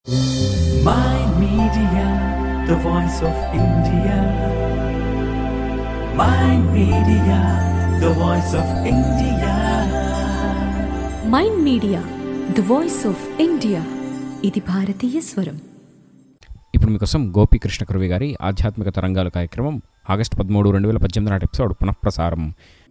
My Media, the voice of India. My Media, the voice of India. Mind media the voice of India ఇది భారతీయ స్వరం ఇప్పుడు మీకోసం గోపీకృష్ణ కురవి గారి ఆధ్యాత్మిక తరంగాలు కార్యక్రమం ఆగస్టు పదమూడు రెండు వేల పద్దెనిమిది నాటి ఎపిసోడ్ పునఃప్రసారం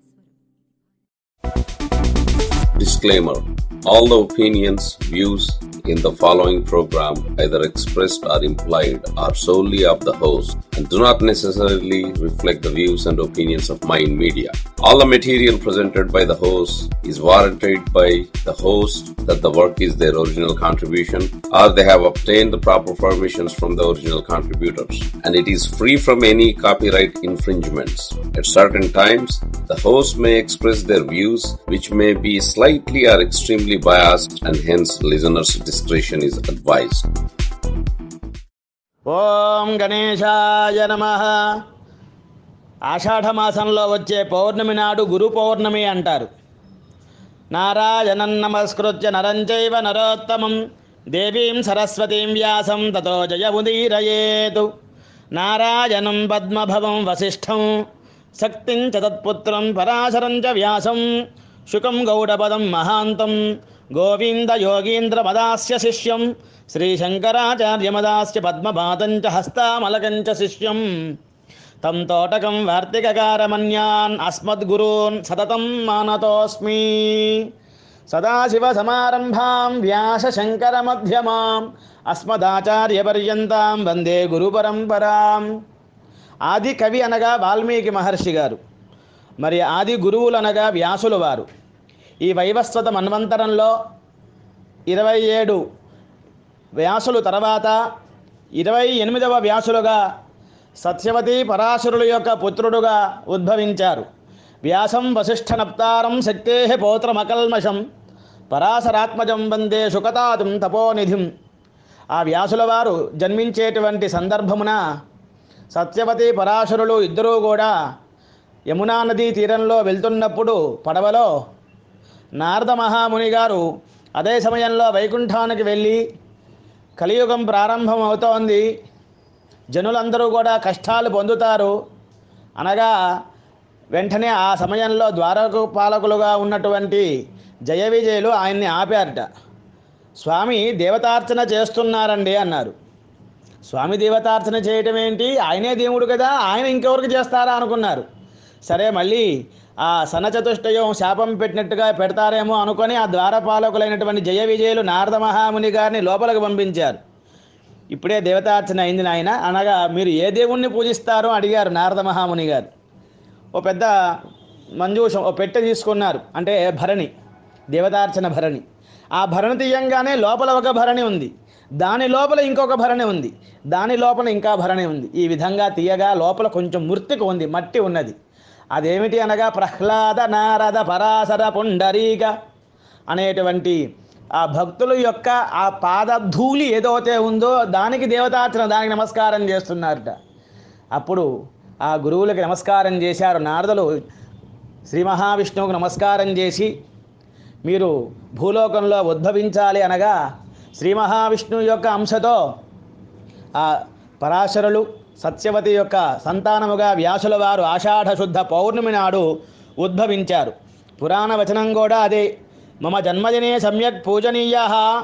Disclaimer All the opinions, views in the following program, either expressed or implied, are solely of the host and do not necessarily reflect the views and opinions of Mind Media. All the material presented by the host is warranted by the host that the work is their original contribution or they have obtained the proper permissions from the original contributors and it is free from any copyright infringements. At certain times, the host may express their views which may be slightly or extremely biased and hence listeners' discretion is advised. ఓం గణేశాయ నమ ఆషాఢమాసంలో వచ్చే పౌర్ణమి నాడు గురు పౌర్ణమి అంటారు నారాయణం నమస్కృత్య నరం చైవ నరోత్తమం దేవీం సరస్వతీం వ్యాసం తతో జయముదీరయేతు నారాయణం పద్మభవం వసిష్ఠం శక్తిం చ తత్పుత్రం పరాశరం చ వ్యాసం శుకం గౌడపదం మహాంతం గోవింద యోగీంద్రమదాస్య శిష్యం శ్రీశంకరాచార్యమదాస్య పద్మపాతం చ హస్తామలకం చ శిష్యం తం తోటకం వార్తికకారమన్యాన్ అస్మద్గురూన్ సతతం మానతోస్మి సదాశివసమారంభాం వ్యాసశంకరమధ్యమాం అస్మదాచార్యపర్యంతాం వందే గురుపరంపరాం ఆది కవి అనగా వాల్మీకి మహర్షి గారు మరి ఆది గురువులు అనగా వ్యాసులు వారు ఈ వైవస్వత మన్వంతరంలో ఇరవై ఏడు వ్యాసులు తర్వాత ఇరవై ఎనిమిదవ వ్యాసులుగా సత్యవతి పరాశరుల యొక్క పుత్రుడుగా ఉద్భవించారు వ్యాసం వశిష్ఠ నప్తారం శక్తే పౌత్రమకల్మషం పరాశరాత్మజం వందే శుకతాతుం తపోనిధిం ఆ వ్యాసుల వారు జన్మించేటువంటి సందర్భమున సత్యవతి పరాశరులు ఇద్దరూ కూడా యమునా నదీ తీరంలో వెళ్తున్నప్పుడు పడవలో నారద మహాముని గారు అదే సమయంలో వైకుంఠానికి వెళ్ళి కలియుగం ప్రారంభం అవుతోంది జనులందరూ కూడా కష్టాలు పొందుతారు అనగా వెంటనే ఆ సమయంలో ద్వారకు పాలకులుగా ఉన్నటువంటి జయ విజయులు ఆయన్ని ఆపారట స్వామి దేవతార్చన చేస్తున్నారండి అన్నారు స్వామి దేవతార్చన చేయటం ఏంటి ఆయనే దేవుడు కదా ఆయన ఇంకెవరికి చేస్తారా అనుకున్నారు సరే మళ్ళీ ఆ సనచతుష్టయం శాపం పెట్టినట్టుగా పెడతారేమో అనుకొని ఆ ద్వారపాలకులైనటువంటి జయ విజయులు నారద మహాముని గారిని లోపలికి పంపించారు ఇప్పుడే దేవతార్చన అయింది నాయన అనగా మీరు ఏ దేవుణ్ణి పూజిస్తారో అడిగారు నారద మహాముని గారు ఓ పెద్ద మంజూషం ఓ పెట్టె తీసుకున్నారు అంటే భరణి దేవతార్చన భరణి ఆ భరణి తీయంగానే లోపల ఒక భరణి ఉంది దాని లోపల ఇంకొక భరణి ఉంది దాని లోపల ఇంకా భరణి ఉంది ఈ విధంగా తీయగా లోపల కొంచెం మృతిక ఉంది మట్టి ఉన్నది అదేమిటి అనగా ప్రహ్లాద నారద పరాశర పుండరీక అనేటువంటి ఆ భక్తుల యొక్క ఆ పాదధూళి ఏదైతే ఉందో దానికి దేవతార్చన దానికి నమస్కారం చేస్తున్నారట అప్పుడు ఆ గురువులకి నమస్కారం చేశారు నారదులు శ్రీ మహావిష్ణువుకు నమస్కారం చేసి మీరు భూలోకంలో ఉద్భవించాలి అనగా శ్రీ మహావిష్ణువు యొక్క అంశతో ఆ పరాశరులు సత్యవతి యొక్క సంతానముగా వ్యాసుల వారు ఆషాఢ శుద్ధ పౌర్ణమి నాడు ఉద్భవించారు పురాణ వచనం కూడా అదే మమ జన్మదినే సమ్యక్ పూజనీయ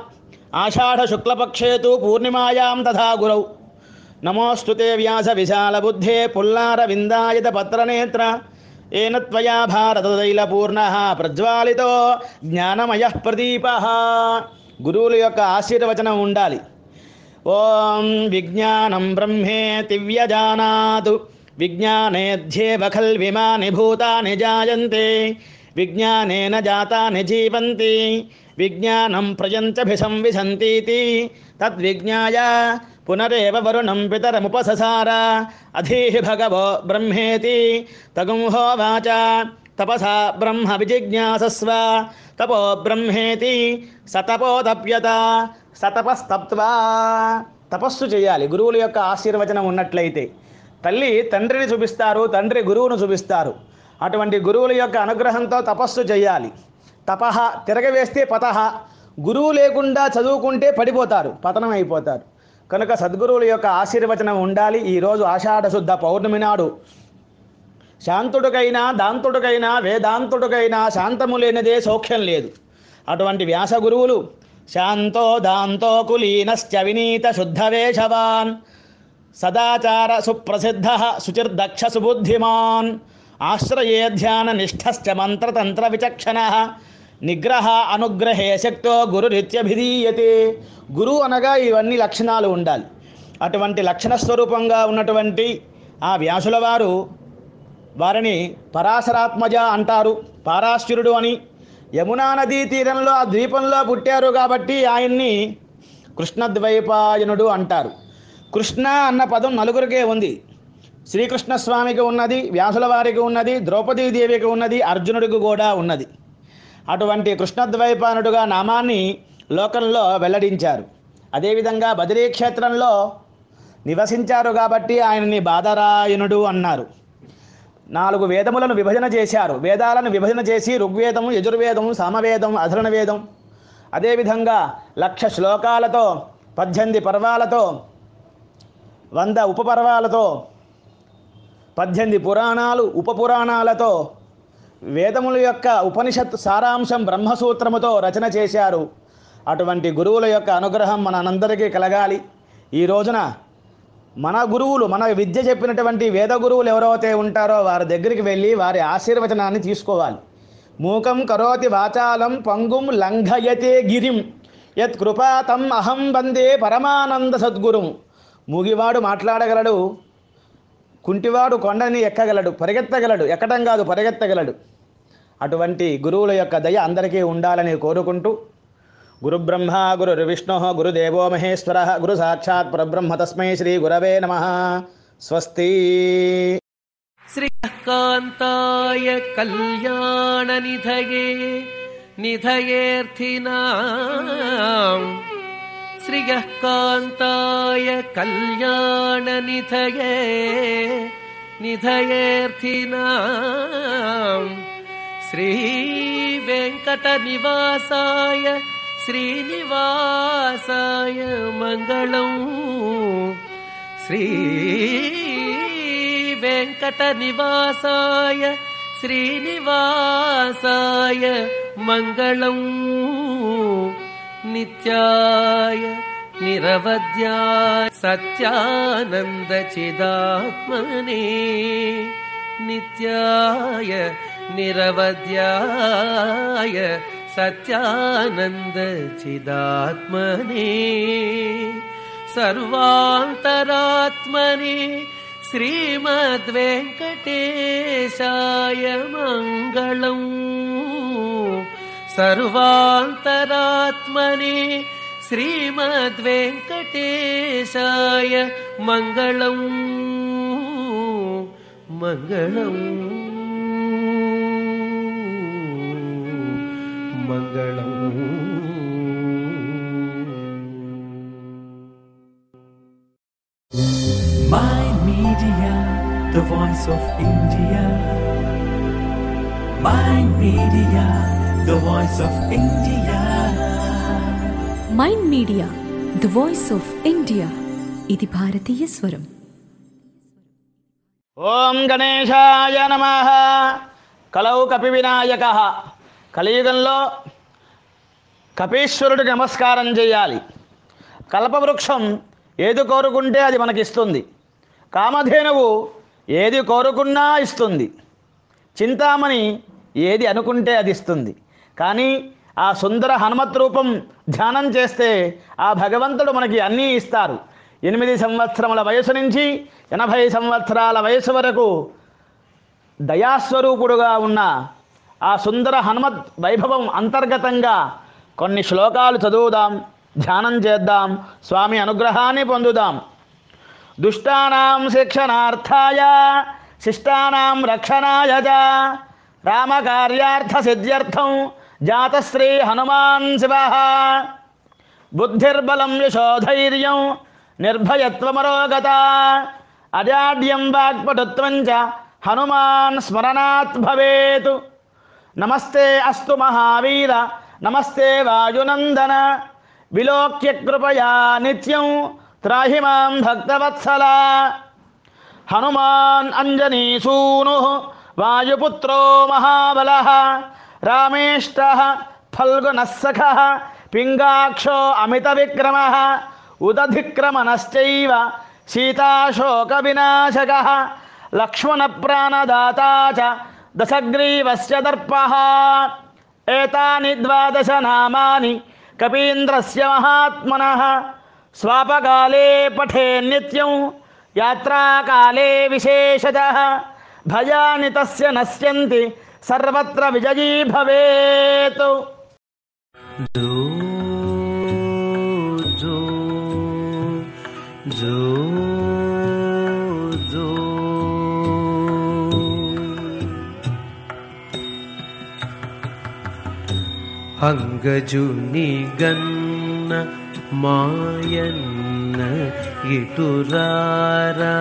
ఆషాఢ శుక్లపక్షేతు పూర్ణిమాయాం తథా గురౌ నమోస్తుతే వ్యాస విశాల బుద్ధే పుల్లార విందాయత పత్రనేత్ర ఏన త్వయా భారతదైలపూర్ణ ప్రజ్వాలితో జ్ఞానమయ ప్రదీప గురువుల యొక్క ఆశీర్వచనం ఉండాలి ఓం విజ్ఞానం బ్రహ్మేతి వ్యజానాతు విజ్ఞానేధ్యేవ ఖల్విమాని భూతాని జాయంతే విజ్ఞానేన జాతాని జీవంతి విజ్ఞానం ప్రయంచభిసంవిశంతీతి తద్విజ్ఞాయ పునరేవ వరుణం పితరముపససార అధీహి భగవో బ్రహ్మేతి తగుంహోవాచ తపసా బ్రహ్మ విజిజ్ఞాసస్వ తపో బ్రహ్మేతి సతపోతప్యత సతపస్తప్త్వా తపస్సు చేయాలి గురువుల యొక్క ఆశీర్వచనం ఉన్నట్లయితే తల్లి తండ్రిని చూపిస్తారు తండ్రి గురువును చూపిస్తారు అటువంటి గురువుల యొక్క అనుగ్రహంతో తపస్సు చేయాలి తపహ తిరగవేస్తే పతహ గురువు లేకుండా చదువుకుంటే పడిపోతారు పతనం అయిపోతారు కనుక సద్గురువుల యొక్క ఆశీర్వచనం ఉండాలి ఈరోజు ఆషాఢ శుద్ధ పౌర్ణమి నాడు శాంతుడికైనా దాంతుడికైనా వేదాంతుడికైనా శాంతము లేనిదే సౌఖ్యం లేదు అటువంటి వ్యాస గురువులు శాంతో దాంతో కులీనశ్చ వినీత శుద్ధవేషవాన్ సదాచార సుప్రసిద్ధ శుచిర్దక్ష సుబుద్ధిమాన్ ఆశ్రయే ధ్యాన నిష్ఠశ్చ మంత్రతంత్ర విచక్షణ నిగ్రహ అనుగ్రహే శక్తో గురురిత్యభిధీయతే గురువు అనగా ఇవన్నీ లక్షణాలు ఉండాలి అటువంటి లక్షణ స్వరూపంగా ఉన్నటువంటి ఆ వ్యాసుల వారు వారిని పరాశరాత్మజ అంటారు పారాశ్వరుడు అని యమునా నదీ తీరంలో ఆ ద్వీపంలో పుట్టారు కాబట్టి ఆయన్ని కృష్ణద్వైపాయనుడు అంటారు కృష్ణ అన్న పదం నలుగురికే ఉంది శ్రీకృష్ణ స్వామికి ఉన్నది వ్యాసుల వారికి ఉన్నది ద్రౌపదీదేవికి ఉన్నది అర్జునుడికి కూడా ఉన్నది అటువంటి కృష్ణద్వైపాయనుడుగా నామాన్ని లోకంలో వెల్లడించారు అదేవిధంగా బదిరీ క్షేత్రంలో నివసించారు కాబట్టి ఆయనని బాదరాయణుడు అన్నారు నాలుగు వేదములను విభజన చేశారు వేదాలను విభజన చేసి ఋగ్వేదం యజుర్వేదం సామవేదం అధరణ వేదం అదేవిధంగా లక్ష శ్లోకాలతో పద్దెనిమిది పర్వాలతో వంద ఉపపర్వాలతో పద్దెనిమిది పురాణాలు ఉపపురాణాలతో వేదముల యొక్క ఉపనిషత్ సారాంశం బ్రహ్మసూత్రముతో రచన చేశారు అటువంటి గురువుల యొక్క అనుగ్రహం మన అందరికీ కలగాలి ఈ రోజున మన గురువులు మన విద్య చెప్పినటువంటి వేద గురువులు ఎవరైతే ఉంటారో వారి దగ్గరికి వెళ్ళి వారి ఆశీర్వచనాన్ని తీసుకోవాలి మూకం కరోతి వాచాలం పంగుం లంఘయతే గిరిం యత్ కృపాతం అహం వందే పరమానంద సద్గురుం మూగివాడు మాట్లాడగలడు కుంటివాడు కొండని ఎక్కగలడు పరిగెత్తగలడు ఎక్కడం కాదు పరిగెత్తగలడు అటువంటి గురువుల యొక్క దయ అందరికీ ఉండాలని కోరుకుంటూ గురు బ్రహ్మ గురు విష్ణు గురుదేవో మహేశ్వర గురు సాక్షాత్ పరబ్రహ్మ తస్మై శ్రీ గురవే నమ స్వస్తి श्रीकान्ताय कल्याणनिधये निधयेऽर्थिनाम् श्रियः कान्ताय कल्याणनिधये निधयेऽर्थिनाम् श्रीवेङ्कटनिवासाय श्रीनिवासाय मङ्गलम् श्री वेङ्कटनिवासाय श्रीनिवासाय मङ्गलम् नित्याय निरवध्याय सत्यानन्दचिदात्मने नित्याय निरवध्याय सत्यानन्दचिदात्मने सर्वान्तरात्मने श्रीमद्वेङ्कटेशाय मङ्गलम् सर्वान्तरात्मने श्रीमद्वेङ्कटेशाय मङ्गलम् मङ्गलम् मङ्गलम् My Media, the voice of India. My Media, the voice of India. Mind media the voice of India ఇది భారతీయ స్వరం ఓం గణేశాయ నమ కలౌ కపి వినాయక కలియుగంలో కపీశ్వరుడికి నమస్కారం చేయాలి కల్పవృక్షం ఏది కోరుకుంటే అది మనకిస్తుంది కామధేనువు ఏది కోరుకున్నా ఇస్తుంది చింతామణి ఏది అనుకుంటే అది ఇస్తుంది కానీ ఆ సుందర హనుమత్ రూపం ధ్యానం చేస్తే ఆ భగవంతుడు మనకి అన్నీ ఇస్తారు ఎనిమిది సంవత్సరముల వయసు నుంచి ఎనభై సంవత్సరాల వయసు వరకు దయాస్వరూపుడుగా ఉన్న ఆ సుందర హనుమత్ వైభవం అంతర్గతంగా కొన్ని శ్లోకాలు చదువుదాం ధ్యానం చేద్దాం స్వామి అనుగ్రహాన్ని పొందుదాం దుష్టానాం శిక్షణార్థాయ శిష్టానాం రక్షణాయ చ రామకార్యార్థ సిద్ధ్యర్థం జాతశ్రీ హనుమాన్ శివ బుద్ధిర్బలం యశోధైర్యం నిర్భయత్వమరోగత అజాడ్యం వాగ్పటుత్వం చ హనుమాన్ స్మరణాత్ భవేత్ నమస్తే అస్తు మహావీర నమస్తే వాయునందన విలోక్య కృపయా నిత్యం త్రాహి మాం భక్తవత్సల హనుమాన్ అంజనీ సూను వాయుపుత్రో మహాబల రామేష్ట ఫల్గునస్సఖ పింగాక్షో అమిత విక్రమ ఉదధిక్రమణశ్చైవ సీతాశోక వినాశక లక్ష్మణ ప్రాణదాతా చ దశగ్రీవస్య దర్పః ఏతాని ద్వాదశ నామాని కపీంద్రస్య మహాత్మనः స్వాపకాలే పఠే నిత్యం యాత్రాకాలే విశేషతః భయాని తస్య నశ్యంతి సర్వత్ర విజయీ భవేత్ जो जो जो जो అంగజుని గన్న మాయన్న ఇటురారా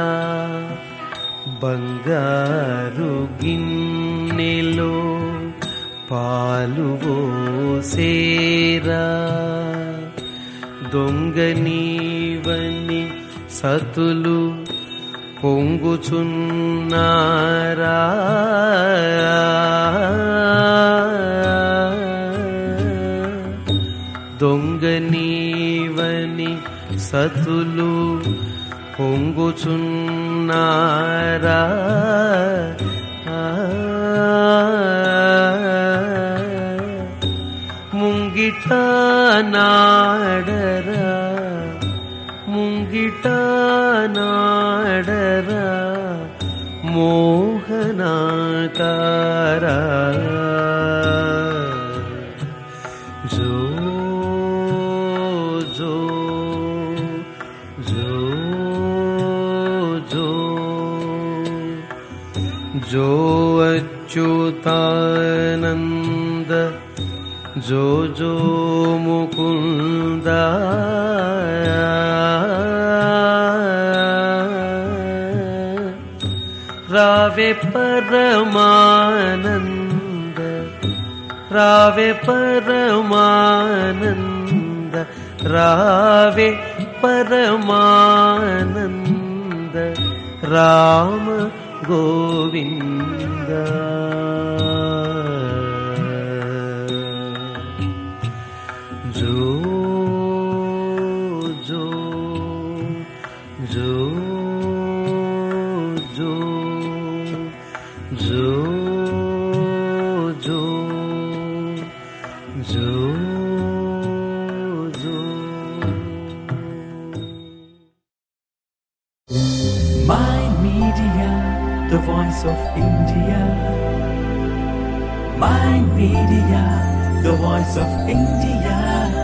బంగారు గిన్నెలో పాలు పోసేరా దొంగ నీవని సతులు పొంగుచున్నారా దొంగ నీవని సతులు పొంగుచున్నారా ముంగిట నాడరా ముంగిట నాడరా మోహనాకారా జో జో జో జో जो अच्युतानन्द जो जो मुकुन्द रावे परमानन्द रावे परमानन्द रावे परमानन्द राम गोविन्द जो जो जो जो जो जो जो जो My Media, the voice of India. My Media, the voice of India.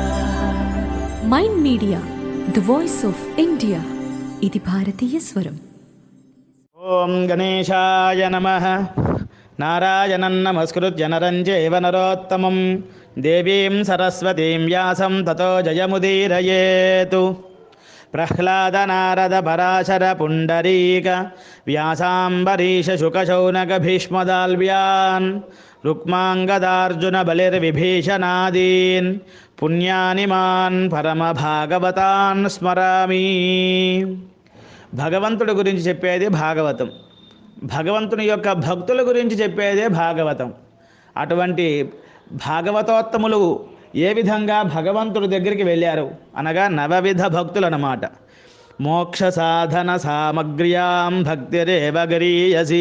Mind media the voice of India ఇది భారతీయ స్వరం ఓం గణేశాయ నమ నారాయణం నమస్కృత్య నరం చైవ నరోత్తమం దేవీం సరస్వతీం వ్యాసం తతో జయముదీరయేతు ప్రహ్లాద నారద పరాశర పుండరీక వ్యాసాంబరీష శుకశౌనక భీష్మదాల్వ్యాన్ రుక్మాంగదార్జున బలిర్విభీషణాదీన్ పుణ్యాని మాన్ పరమభాగవతాన్ స్మరామి భగవంతుడి గురించి చెప్పేది భాగవతం భగవంతుని యొక్క భక్తుల గురించి చెప్పేదే భాగవతం అటువంటి భాగవతోత్తములు ఏ విధంగా భగవంతుడి దగ్గరికి వెళ్ళారు అనగా నవవిధ భక్తులు అన్నమాట మోక్ష సాధన సామగ్ర్యాం భక్తిరేవ గరీయసి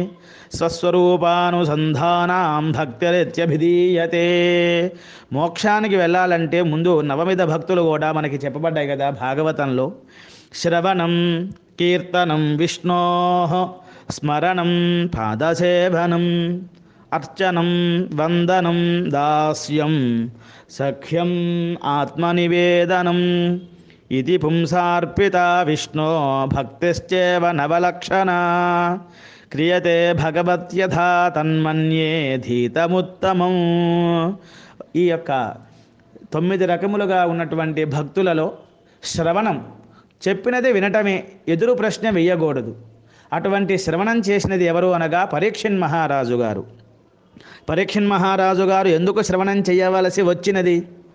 స్వస్వరూపానుసంధానాం భక్తిరిత్యభిధీయతే మోక్షానికి వెళ్ళాలంటే ముందు నవమిధ భక్తులు కూడా మనకి చెప్పబడ్డాయి కదా భాగవతంలో శ్రవణం కీర్తనం విష్ణో స్మరణం పాదసేవనం అర్చనం వందనం దాస్యం సఖ్యం ఆత్మనివేదనం ఇది పుంసార్పిత విష్ణో భక్తిశ్చేవ నవలక్షణ క్రియతే భగవత్యథా తన్మన్యే ధీతముత్తమం ఈ యొక్క తొమ్మిది రకములుగా ఉన్నటువంటి భక్తులలో శ్రవణం చెప్పినది వినటమే ఎదురు ప్రశ్న వేయకూడదు అటువంటి శ్రవణం చేసినది ఎవరు అనగా పరీక్షణ్ మహారాజు గారు పరీక్షణ్ మహారాజు గారు ఎందుకు శ్రవణం చేయవలసి వచ్చినది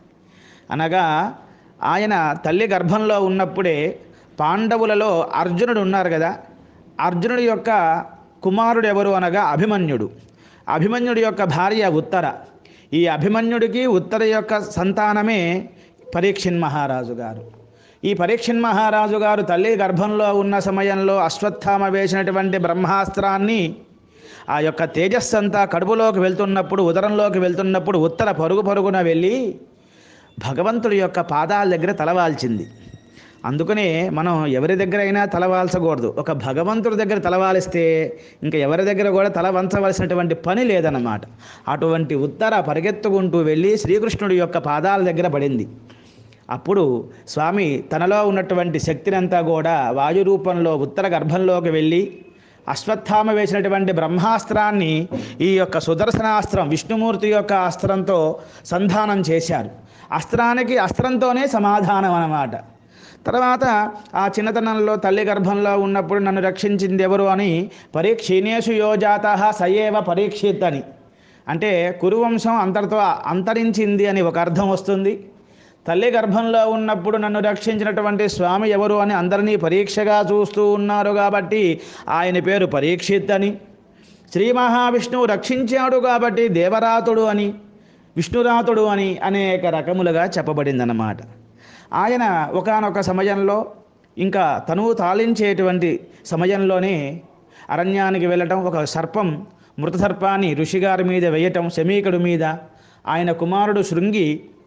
అనగా ఆయన తల్లి గర్భంలో ఉన్నప్పుడే పాండవులలో అర్జునుడు ఉన్నారు కదా అర్జునుడి యొక్క కుమారుడు ఎవరు అనగా అభిమన్యుడు అభిమన్యుడి యొక్క భార్య ఉత్తర ఈ అభిమన్యుడికి ఉత్తర యొక్క సంతానమే పరీక్షిన్ మహారాజు గారు ఈ పరీక్షిన్ మహారాజు గారు తల్లి గర్భంలో ఉన్న సమయంలో అశ్వత్థామ వేసినటువంటి బ్రహ్మాస్త్రాన్ని ఆ యొక్క తేజస్సు అంతా కడుపులోకి వెళ్తున్నప్పుడు ఉదరంలోకి వెళ్తున్నప్పుడు ఉత్తర పరుగు పరుగున వెళ్ళి భగవంతుడి యొక్క పాదాల దగ్గర తలవాల్చింది అందుకనే మనం ఎవరి దగ్గర అయినా తలవాల్చకూడదు ఒక భగవంతుడి దగ్గర తలవాలిస్తే ఇంకా ఎవరి దగ్గర కూడా తల వంచవలసినటువంటి పని లేదన్నమాట అటువంటి ఉత్తర పరిగెత్తుకుంటూ వెళ్ళి శ్రీకృష్ణుడి యొక్క పాదాల దగ్గర పడింది అప్పుడు స్వామి తనలో ఉన్నటువంటి శక్తినంతా కూడా వాయు రూపంలో ఉత్తర గర్భంలోకి వెళ్ళి అశ్వత్థామ వేసినటువంటి బ్రహ్మాస్త్రాన్ని ఈ యొక్క సుదర్శనాస్త్రం విష్ణుమూర్తి యొక్క అస్త్రంతో సంధానం చేశారు అస్త్రానికి అస్త్రంతోనే సమాధానం అన్నమాట తర్వాత ఆ చిన్నతనంలో తల్లి గర్భంలో ఉన్నప్పుడు నన్ను రక్షించింది ఎవరు అని పరీక్షీణేషు యోజాత సయేవ పరీక్షిత్ అని అంటే కురువంశం అంతటితో అంతరించింది అని ఒక అర్థం వస్తుంది తల్లి గర్భంలో ఉన్నప్పుడు నన్ను రక్షించినటువంటి స్వామి ఎవరు అని అందరినీ పరీక్షగా చూస్తూ ఉన్నారు కాబట్టి ఆయన పేరు పరీక్షిత్ అని శ్రీ మహావిష్ణువు రక్షించాడు కాబట్టి దేవరాతుడు అని విష్ణురాతుడు అని అనేక రకములుగా చెప్పబడిందన్నమాట ఆయన ఒకానొక సమయంలో ఇంకా తనువు తాళించేటువంటి సమయంలోనే అరణ్యానికి వెళ్ళటం ఒక సర్పం మృత సర్పాన్ని ఋషిగారి మీద వేయటం శమీకుడి మీద ఆయన కుమారుడు శృంగి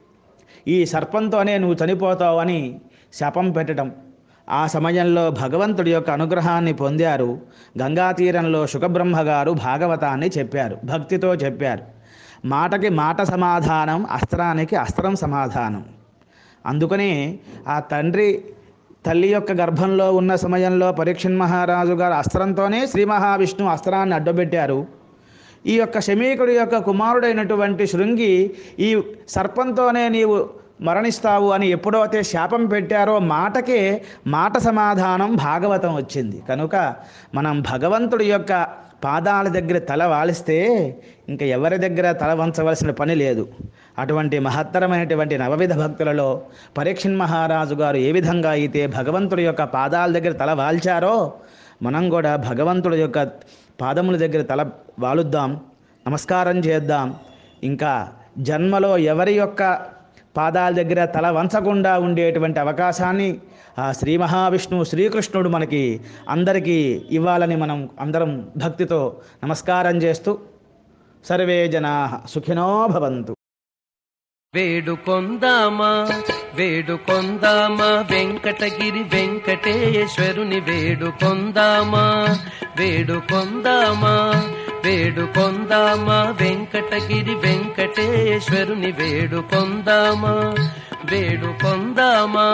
ఈ సర్పంతోనే నువ్వు చనిపోతావు అని శాపం పెట్టడం ఆ సమయంలో భగవంతుడి యొక్క అనుగ్రహాన్ని పొందారు గంగా తీరంలో శుకబ్రహ్మ గారు భాగవతాన్ని చెప్పారు భక్తితో చెప్పారు మాటకి మాట సమాధానం అస్త్రానికి అస్త్రం సమాధానం అందుకనే ఆ తండ్రి తల్లి యొక్క గర్భంలో ఉన్న సమయంలో పరీక్షణ్ మహారాజు గారు అస్త్రంతోనే శ్రీ మహావిష్ణువు అస్త్రాన్ని అడ్డుపెట్టారు ఈ యొక్క శమీకుడి యొక్క కుమారుడైనటువంటి శృంగి ఈ సర్పంతోనే నీవు మరణిస్తావు అని ఎప్పుడైతే శాపం పెట్టారో మాటకే మాట సమాధానం భాగవతం వచ్చింది కనుక మనం భగవంతుడి యొక్క పాదాల దగ్గర తల వాలిస్తే ఇంకా ఎవరి దగ్గర తల వంచవలసిన పని లేదు అటువంటి మహత్తరమైనటువంటి నవవిధ భక్తులలో పరీక్షణ్ మహారాజు గారు ఏ విధంగా అయితే భగవంతుడి యొక్క పాదాల దగ్గర తల వాల్చారో మనం కూడా భగవంతుడి యొక్క పాదముల దగ్గర తల వాలుద్దాం నమస్కారం చేద్దాం ఇంకా జన్మలో ఎవరి యొక్క పాదాల దగ్గర తల వంచకుండా ఉండేటువంటి అవకాశాన్ని ఆ శ్రీ మహావిష్ణువు శ్రీకృష్ణుడు మనకి అందరికీ ఇవ్వాలని మనం అందరం భక్తితో నమస్కారం చేస్తూ సర్వే జనా సుఖినో భవంతు వేడుకొందామా వేడుకొందామా వెంకటగిరి వెంకటేశ్వరుని వేడుకొందామా వేడుకొందామా వేడుకొందామా వెంకటగిరి వెంకటేశ్వరుని వేడుకొందామా వేడుకొందామా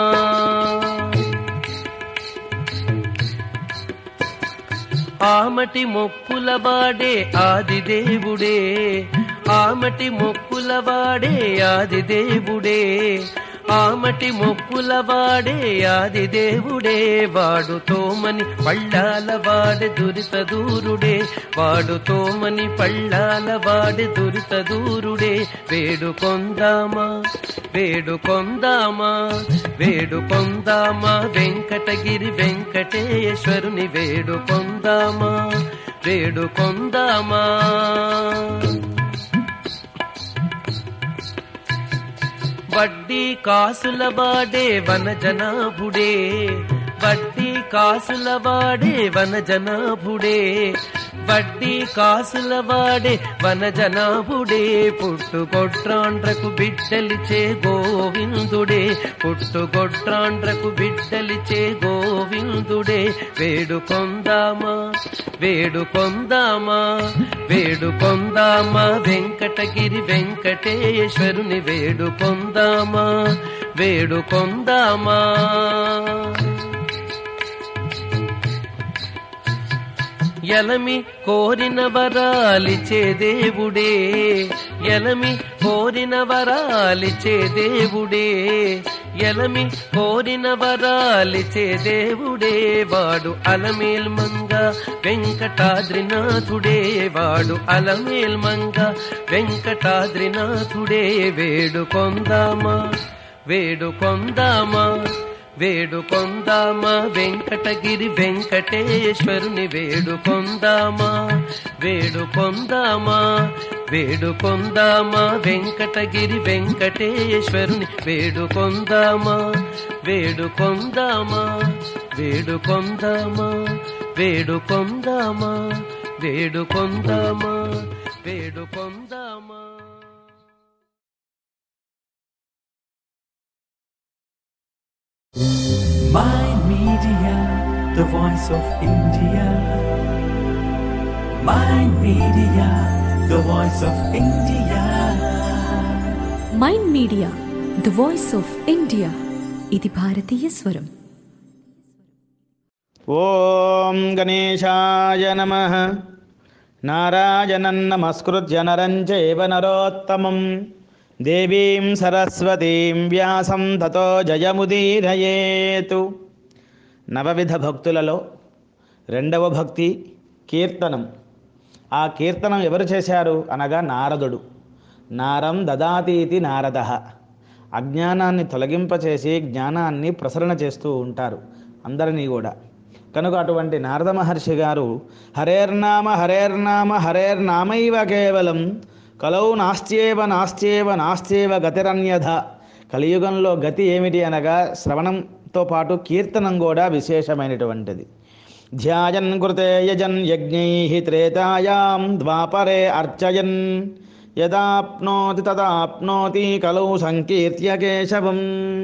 ఆమటి మొక్కుల వాడే ఆది దేవుడే ఆమటి మొక్కుల వాడే ఆది దేవుడే ఆమటి మొక్కుల వాడే ఆది దేవుడే వాడు తోమని పళ్ళాల వాడే దురిత దూరుడే వాడు తోమని పళ్ళాల వాడే దురిత దూరుడే వేడుకొందామా వేడుకొందామా వేడుకొందామా వెంకటగిరి వెంకటేశ్వరుని వేడుకొందామా వేడుకొందామా వడ్డీ కాసుల వాడే వనజనాభుడే వడ్డీ కాసుల వాడే వనజనాభుడే వడ్డీ కాసుల వాడే వనజనాభుడే పుట్టుగొట్రాండ్రకు బిడ్డలిచే గోవిందుడే పుట్టుగొట్రాండ్రకు బిడ్డలిచే గోవిందుడే వేడుకొందామా వేడుకొందామా వేడుకొందామా వెంకటగిరి వెంకటేశ్వరుని వేడుకొందామా వేడుకొందామా ఎలమి కోరిన వరాలిచే దేవుడే ఎలమి కోరిన వరాలిచే దేవుడే ఎలమి కోరిన వరాలిచే దేవుడే వాడు అలమేల్ మంగ వెంకటాద్రినాథుడే వాడు అలమేల్ మంగ వెంకటాద్రినాథుడే వేడుకొందామా వేడుకొందామా వేడుకొందామా వెంకటగిరి వెంకటేశ్వరుని వేడుకొందామా వేడుకొందామా వేడుకొందామా వెంకటగిరి వెంకటేశ్వరుని వేడుకొందామా వేడుకొందామా వేడుకొందామా వేడుకొందామా వేడుకొందామా వేడుకొందామా My Media, the voice of India. My Media, the voice of India. Mind media the voice of India ఇది భారతీయ స్వరం ఓం గణేశాయ నమ నారాయణం నమస్కృత్య నరం చైవ నరోత్తమం దేవీం సరస్వతీం వ్యాసం తతో జయముదీరయేతు నవవిధ భక్తులలో రెండవ భక్తి కీర్తనం ఆ కీర్తనం ఎవరు చేశారు అనగా నారదుడు నారం దదాతీతి నారద అజ్ఞానాన్ని తొలగింపచేసి జ్ఞానాన్ని ప్రసరణ చేస్తూ ఉంటారు అందరినీ కూడా కనుక అటువంటి నారద మహర్షి గారు హరేర్నామ హరేర్నామ హరేర్నామైవ కేవలం కలౌ నాస్త్యేవ నాస్త్యేవ నాస్త్యేవ గతిరన్యధ కలియుగంలో గతి ఏమిటి అనగా శ్రవణంతో పాటు కీర్తనం కూడా విశేషమైనటువంటిది ధ్యాయన్ కృతే యజన్ యజ్ఞై త్రేతాయాం ద్వాపరే అర్చయన్ యదాప్నోతి తదాప్నోతి కలౌ సంకీర్త్య కేశవం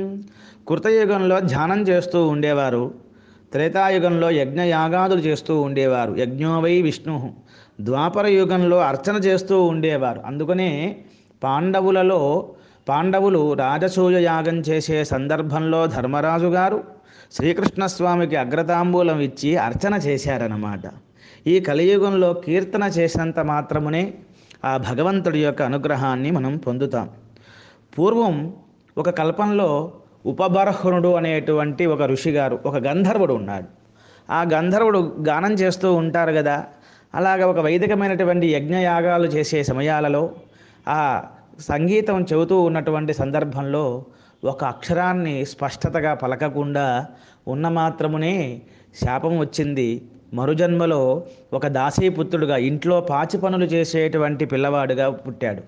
కృతయుగంలో ధ్యానం చేస్తూ ఉండేవారు త్రేతాయుగంలో యజ్ఞయాగాదులు చేస్తూ ఉండేవారు యజ్ఞోవై విష్ణు ద్వాపర యుగంలో అర్చన చేస్తూ ఉండేవారు అందుకనే పాండవులలో పాండవులు రాజసూయ యాగం చేసే సందర్భంలో ధర్మరాజు గారు శ్రీకృష్ణస్వామికి అగ్రతాంబూలం ఇచ్చి అర్చన చేశారన్నమాట ఈ కలియుగంలో కీర్తన చేసినంత మాత్రమునే ఆ భగవంతుడి యొక్క అనుగ్రహాన్ని మనం పొందుతాం పూర్వం ఒక కల్పంలో ఉపబర్హునుడు అనేటువంటి ఒక ఋషి గారు ఒక గంధర్వుడు ఉన్నాడు ఆ గంధర్వుడు గానం చేస్తూ ఉంటారు కదా అలాగ ఒక వైదికమైనటువంటి యజ్ఞయాగాలు చేసే సమయాలలో ఆ సంగీతం చెబుతూ ఉన్నటువంటి సందర్భంలో ఒక అక్షరాన్ని స్పష్టతగా పలకకుండా ఉన్న మాత్రమునే శాపం వచ్చింది మరుజన్మలో ఒక దాసీపుత్రుడుగా ఇంట్లో పాచి పనులు చేసేటువంటి పిల్లవాడుగా పుట్టాడు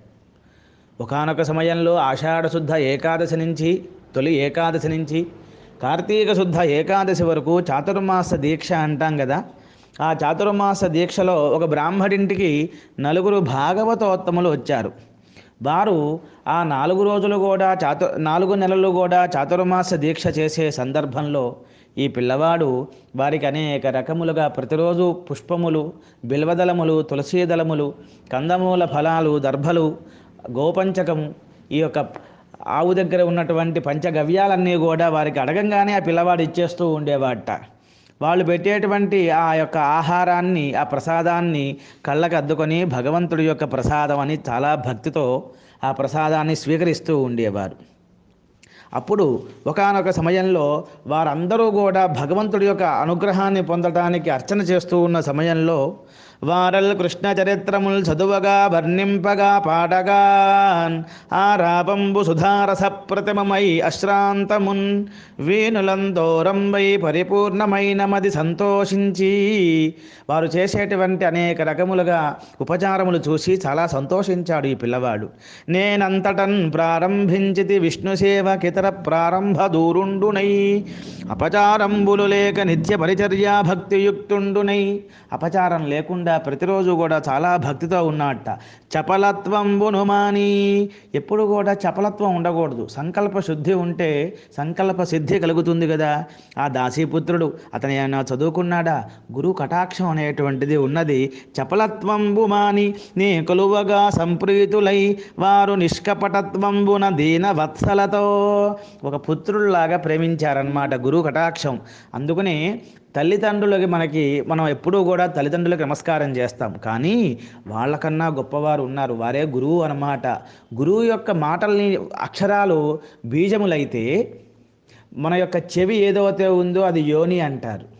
ఒకానొక సమయంలో ఆషాఢ శుద్ధ ఏకాదశి నుంచి తొలి ఏకాదశి నుంచి కార్తీక శుద్ధ ఏకాదశి వరకు చాతుర్మాస దీక్ష అంటాం కదా ఆ చాతుర్మాస దీక్షలో ఒక బ్రాహ్మడింటికి నలుగురు భాగవతోత్తములు వచ్చారు వారు ఆ నాలుగు రోజులు కూడా చాతు నాలుగు నెలలు కూడా చాతుర్మాస దీక్ష చేసే సందర్భంలో ఈ పిల్లవాడు వారికి అనేక రకములుగా ప్రతిరోజు పుష్పములు బిల్వదళములు తులసీదళములు కందమూల ఫలాలు దర్భలు గోపంచకము ఈ యొక్క ఆవు దగ్గర ఉన్నటువంటి పంచగవ్యాలన్నీ కూడా వారికి అడగంగానే ఆ పిల్లవాడు ఇచ్చేస్తూ ఉండేవాట వాళ్ళు పెట్టేటువంటి ఆ యొక్క ఆహారాన్ని ఆ ప్రసాదాన్ని కళ్ళకు అద్దుకొని భగవంతుడి యొక్క ప్రసాదం అని చాలా భక్తితో ఆ ప్రసాదాన్ని స్వీకరిస్తూ ఉండేవారు అప్పుడు ఒకానొక సమయంలో వారందరూ కూడా భగవంతుడి యొక్క అనుగ్రహాన్ని పొందడానికి అర్చన చేస్తూ ఉన్న సమయంలో వారల్ కృష్ణ చరిత్రముల్ చదువగా వర్ణింపగా పాడగా ఆ రాపంబు సుధారస ప్రతిమమై అశ్రాంతమున్ వేణులందోరంబై పరిపూర్ణమైన మది సంతోషించి వారు చేసేటువంటి అనేక రకములుగా ఉపచారములు చూసి చాలా సంతోషించాడు ఈ పిల్లవాడు నేనంతటన్ ప్రారంభించితి విష్ణు సేవకితర ప్రారంభ దూరుండునై అపచారంబులు లేక నిత్య పరిచర్యా భక్తియుక్తుండునై అపచారం లేకుండా ప్రతిరోజు కూడా చాలా భక్తితో ఉన్నట్ట చపలత్వంబును మాని ఎప్పుడు కూడా చపలత్వం ఉండకూడదు సంకల్ప శుద్ధి ఉంటే సంకల్ప సిద్ధి కలుగుతుంది కదా ఆ దాసీపుత్రుడు అతను ఏమైనా చదువుకున్నాడా గురు కటాక్షం అనేటువంటిది ఉన్నది చపలత్వంబు మాని నీ కొలువగా సంప్రీతులై వారు నిష్కపటత్వంబున దీన వత్సలతో ఒక పుత్రుల్లాగా ప్రేమించారనమాట గురు కటాక్షం అందుకని తల్లిదండ్రులకి మనకి మనం ఎప్పుడూ కూడా తల్లిదండ్రులకు నమస్కారం చేస్తాం కానీ వాళ్ళకన్నా గొప్పవారు ఉన్నారు వారే గురువు అన్నమాట గురువు యొక్క మాటల్ని అక్షరాలు బీజములైతే మన యొక్క చెవి ఏదైతే ఉందో అది యోని అంటారు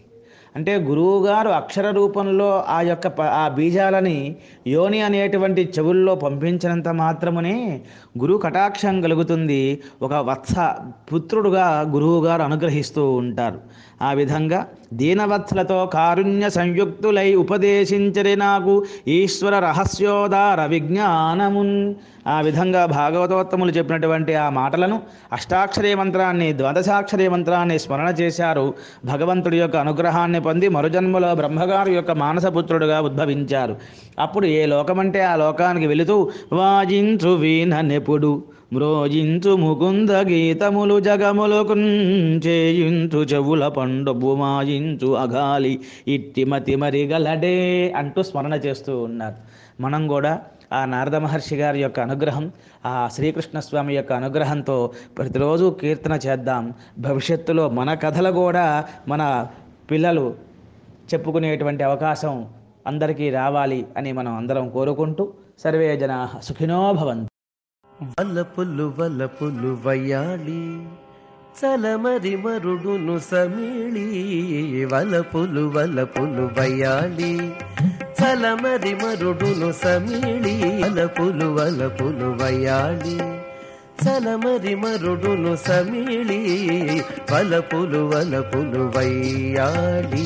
అంటే గురువుగారు అక్షర రూపంలో ఆ యొక్క ప- ఆ బీజాలని యోని అనేటువంటి చెవుల్లో పంపించినంత మాత్రమునే గురు కటాక్షం కలుగుతుంది ఒక వత్స పుత్రుడుగా గురువుగారు అనుగ్రహిస్తూ ఉంటారు ఆ విధంగా దీనవత్సలతో కారుణ్య సంయుక్తులై ఉపదేశించరి నాకు ఈశ్వర రహస్యోదార విజ్ఞానమున్ ఆ విధంగా భాగవతోత్తములు చెప్పినటువంటి ఆ మాటలను అష్టాక్షరీ మంత్రాన్ని ద్వాదశాక్షరీ మంత్రాన్ని స్మరణ చేశారు భగవంతుడి యొక్క అనుగ్రహాన్ని పొంది మరుజన్మలో బ్రహ్మగారు యొక్క మానసపుత్రుడుగా ఉద్భవించారు అప్పుడు ఏ లోకమంటే ఆ లోకానికి వెళుతూ వాజించు వీణ నెపుడు మ్రోజించు ముకుంద గీతములు జగములకు చేయించు చెవుల పండు బుమాయించు అగాలి ఇట్టి మతి మరిగలడే అంటూ స్మరణ చేస్తూ ఉన్నారు మనం కూడా ఆ నారద మహర్షి గారి యొక్క అనుగ్రహం ఆ శ్రీకృష్ణ స్వామి యొక్క అనుగ్రహంతో ప్రతిరోజు కీర్తన చేద్దాం భవిష్యత్తులో మన కథలు కూడా మన పిల్లలు చెప్పుకునేటువంటి అవకాశం అందరికీ రావాలి అని మనం అందరం కోరుకుంటూ సర్వే జనా సుఖినో భవంతు వలపులు వలపులు వయాలి చలమరి మరుడును సమీళి వలపులు వలపులు వయాలి చలమరి మరుడును సమీళి వలపులు వలపులు వయాలి చలమరి మరుడును సమీళి వలపులు వలపులు వయ్యాలి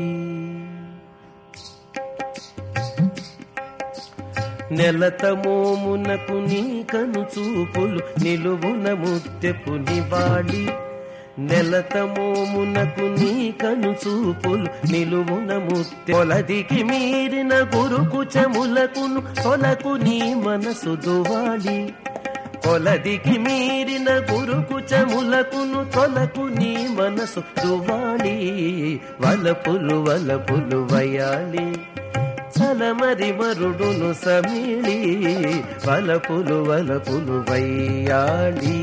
నెలతమోమునకు నీ కను చూపులు నిలువున ముత్తెపు నివాళి నెలతమోమునకు నీ కను చూపులు నిలువున ముత్తె కొలదికి మీరిన గురుకు చెములకును తొలకు నీ మనసు దువాలి కొలదికి మీరిన గురుకు చెములకును తొలకు నీ మనసు దువాలి వలపులు వలపులు వయాలి చలమరి మరుడును సమీళి వలపులు వలపులు వయ్యాలి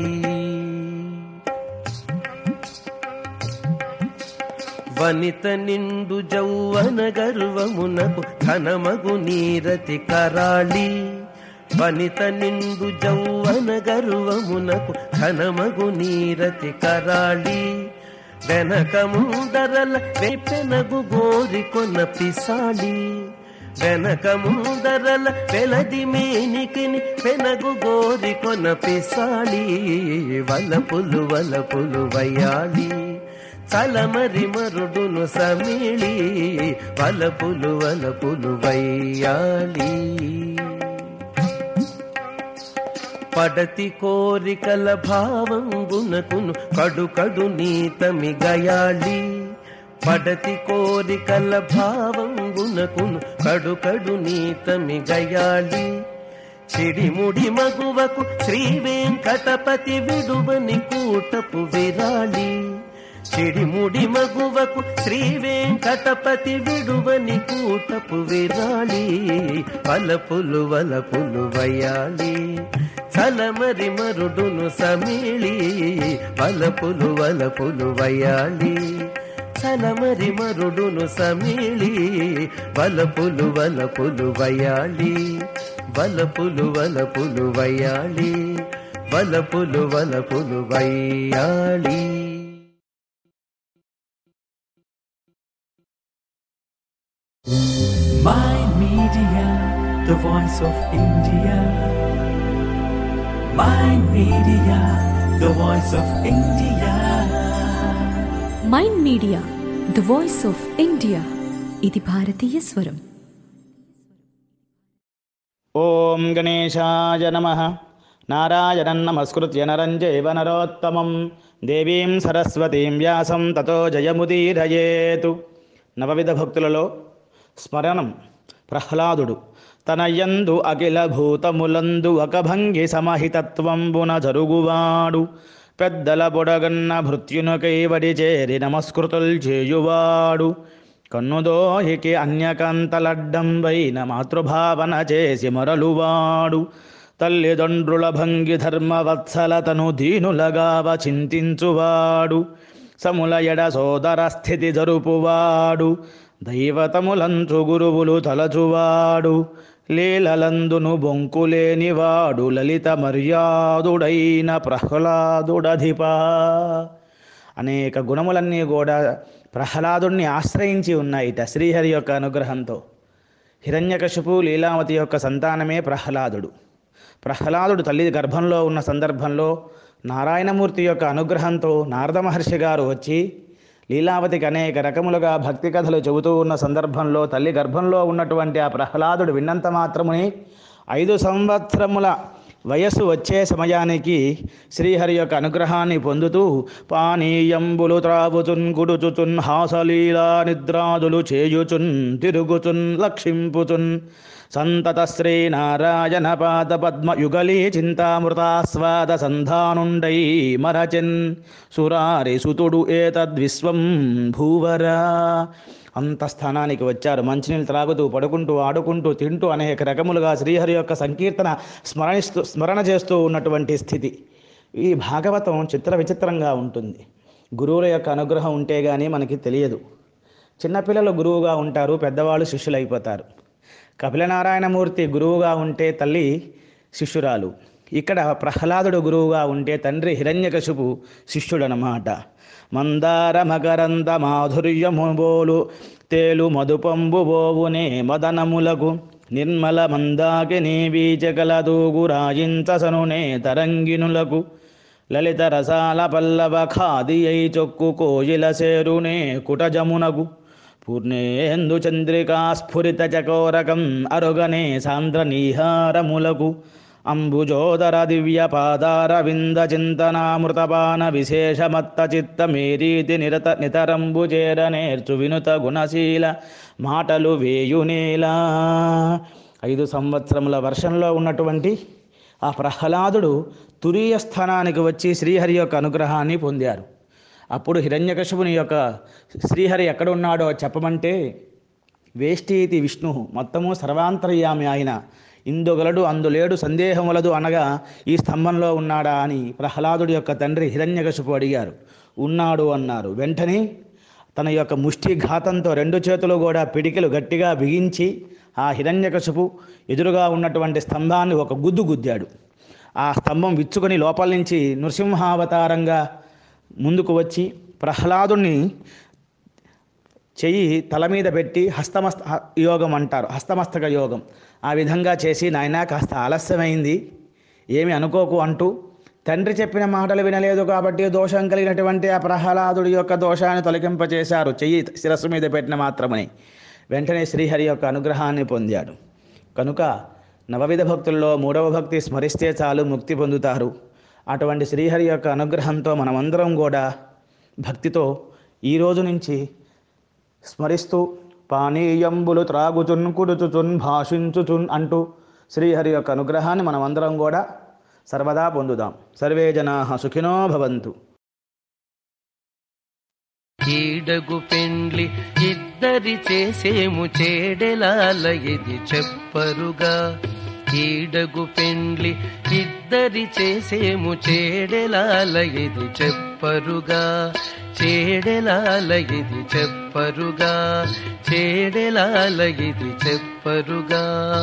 వనిత నిండు జౌవన గర్వమునకు ఘనమగు నీరతి కరాళి వనిత నిండు జౌవన గర్వమునకు ఘనమగు నీరతి కరాళి వెనక ముందరల వెపెనగు గోరికొన పిసాలి వెనక ముందరల వెలది మేనికిని పెనగు గోరికొన పిసాలి వలపులు వలపులు వయాలి చలమరి మరుడును సమీళి వలపులు వలపులు వయ్యాలి పడతి కోరికల భావం గుణకును కడు కడు నీతమి గయాళి పడతి కోరికల భావం గుణకును కడు కడు నీతమి గయాళి చిడిముడి మగువకు శ్రీ వెంకటపతి విడువని కూటపు విరాళి చిడిముడి మగువకు శ్రీ వెంకటపతి విడువని కూటపు విరాళి వలపులు వలపులు వయాలి చలమరి మరుడును సమీళి వలపులు వలపులు వయాలి చలమరి మరుడును సమీళి వలపులు వలపులు వయాలి వలపులు వలపులు వయాలి వలపులు వలపులు వయ్యాలి My Media, the voice of India. My Media, the voice of India. Mind media the voice of India ఇది భారతీయ స్వరం ఓం గణేశాయ నమ నారాయణం నమస్కృత్య నరం చైవ నరోత్తమం దేవీం సరస్వతీం వ్యాసం తతో జయముదీరయేతు నవవిధ భక్తులలో స్మరణం ప్రహ్లాదుడు తన యందు అఖిల భూతములందు ఒక భంగి సమహితత్వంబున జరుగువాడు పెద్దల పొడగన్న భృత్యునకై వడి చేరి నమస్కృతుల్ చేయువాడు కన్నుదోహికి అన్యకంతలడ్డంబైన మాతృభావన చేసి మరలువాడు తల్లిదండ్రుల భంగి ధర్మవత్సలతను దీనులగావ చింతించువాడు సముల ఎడ సోదర స్థితి జరుపువాడు దైవతములంచు గురువులు తలచువాడు లీలలందును బొంకులేనివాడు లలిత మర్యాదుడైన ప్రహ్లాదుడధిపా అనేక గుణములన్నీ కూడా ప్రహ్లాదుణ్ణి ఆశ్రయించి ఉన్నాయిట శ్రీహరి యొక్క అనుగ్రహంతో హిరణ్యకశిపు లీలావతి యొక్క సంతానమే ప్రహ్లాదుడు ప్రహ్లాదుడు తల్లి గర్భంలో ఉన్న సందర్భంలో నారాయణమూర్తి యొక్క అనుగ్రహంతో నారద మహర్షి గారు వచ్చి లీలావతికి అనేక రకములుగా భక్తి కథలు చెబుతూ ఉన్న సందర్భంలో తల్లి గర్భంలో ఉన్నటువంటి ఆ ప్రహ్లాదుడు విన్నంత మాత్రముని ఐదు సంవత్సరముల వయస్సు వచ్చే సమయానికి శ్రీహరి యొక్క అనుగ్రహాన్ని పొందుతూ పానీయంబులు త్రావుచున్ గుడుచుచున్ హాసలీలా నిద్రాదులు చేయుచున్ తిరుగుచున్ లక్షింపుచున్ సంతత శ్రీనారాయణ పాద పద్మ యుగలీ చింతామృతాస్వాద సంధానుండై మరచిన్ సురారి సుతుడు ఏతద్విశ్వం భూవరా అంత స్థానానికి వచ్చారు మంచినీళ్ళు త్రాగుతూ పడుకుంటూ ఆడుకుంటూ తింటూ అనేక రకములుగా శ్రీహరి యొక్క సంకీర్తన స్మరణిస్తూ స్మరణ చేస్తూ ఉన్నటువంటి స్థితి ఈ భాగవతం చిత్ర విచిత్రంగా ఉంటుంది గురువుల యొక్క అనుగ్రహం ఉంటే కానీ మనకి తెలియదు చిన్నపిల్లలు గురువుగా ఉంటారు పెద్దవాళ్ళు శిష్యులైపోతారు కపిలనారాయణమూర్తి గురువుగా ఉంటే తల్లి శిష్యురాలు ఇక్కడ ప్రహ్లాదుడు గురువుగా ఉంటే తండ్రి హిరణ్యకశిపు శిష్యుడనమాట మందార మకరంద మాధుర్యముబోలు తేలు మధుపంబు బోవునే మదనములకు నిర్మల మందాకిని బీజకలదూగు రాయించసనునే తరంగినులకు లలిత రసాల పల్లవ ఖాది అయి చొక్కు కోయిల సేరునే కుటజమునగు పూర్ణేందు చంద్రికా స్ఫురిత చకోరకం అరుగనే సాంద్ర నీహారములకు అంబుజోదర దివ్య పాదార వింద చింతనామృతపాన విశేషమత్త చిత్త మేరీతి నిరత నితరంబు చేర నేర్చు వినుత గుణశీల మాటలు వేయునేలా ఐదు సంవత్సరముల వర్షంలో ఉన్నటువంటి ఆ ప్రహ్లాదుడు తురీయ స్థానానికి వచ్చి శ్రీహరి యొక్క అనుగ్రహాన్ని పొందారు అప్పుడు హిరణ్యకశిపుని యొక్క శ్రీహరి ఎక్కడ ఉన్నాడో చెప్పమంటే వేష్టీతి విష్ణు మొత్తము సర్వాంతర్యామి ఆయన ఇందుగలడు అందులేడు సందేహములదు అనగా ఈ స్తంభంలో ఉన్నాడా అని ప్రహ్లాదుడి యొక్క తండ్రి హిరణ్యకశిపు అడిగారు ఉన్నాడు అన్నారు వెంటనే తన యొక్క ముష్టి ఘాతంతో రెండు చేతులు కూడా పిడికిలు గట్టిగా బిగించి ఆ హిరణ్యకశిపు ఎదురుగా ఉన్నటువంటి స్తంభాన్ని ఒక గుద్దు గుద్దాడు ఆ స్తంభం విచ్చుకొని లోపల నుంచి నృసింహావతారంగా ముందుకు వచ్చి ప్రహ్లాదుని చెయ్యి తల మీద పెట్టి హస్తమస్త హ- యోగం అంటారు హస్తమస్తక యోగం ఆ విధంగా చేసి నాయనా కాస్త ఆలస్యమైంది ఏమి అనుకోకు అంటూ తండ్రి చెప్పిన మాటలు వినలేదు కాబట్టి దోషం కలిగినటువంటి ఆ ప్రహ్లాదుడి యొక్క దోషాన్ని తొలగింపచేశారు చెయ్యి శిరస్సు మీద పెట్టిన మాత్రమని వెంటనే శ్రీహరి యొక్క అనుగ్రహాన్ని పొందాడు కనుక నవవిధ భక్తుల్లో మూడవ భక్తి స్మరిస్తే చాలు ముక్తి పొందుతారు అటువంటి శ్రీహరి యొక్క అనుగ్రహంతో మనమందరం కూడా భక్తితో ఈ రోజు నుంచి స్మరిస్తూ పానీయంబులు త్రాగుచున్ కుడుచుచున్ భాషించుచున్ అంటూ శ్రీహరి యొక్క అనుగ్రహాన్ని మనమందరం కూడా సర్వదా పొందుదాం సర్వే జనా సుఖినో భవంతు ఈడగు పెండ్లి ఇద్దరి చేసేము చేడెలాల ఇది చెప్పరుగా ఈడగు పెండ్లి ఇద్దరి చేసేము చేడెలాల ఇది చెప్పరుగా చేడెలాల ఇది చెప్పరుగా చేడెలాల ఇది చెప్పరుగా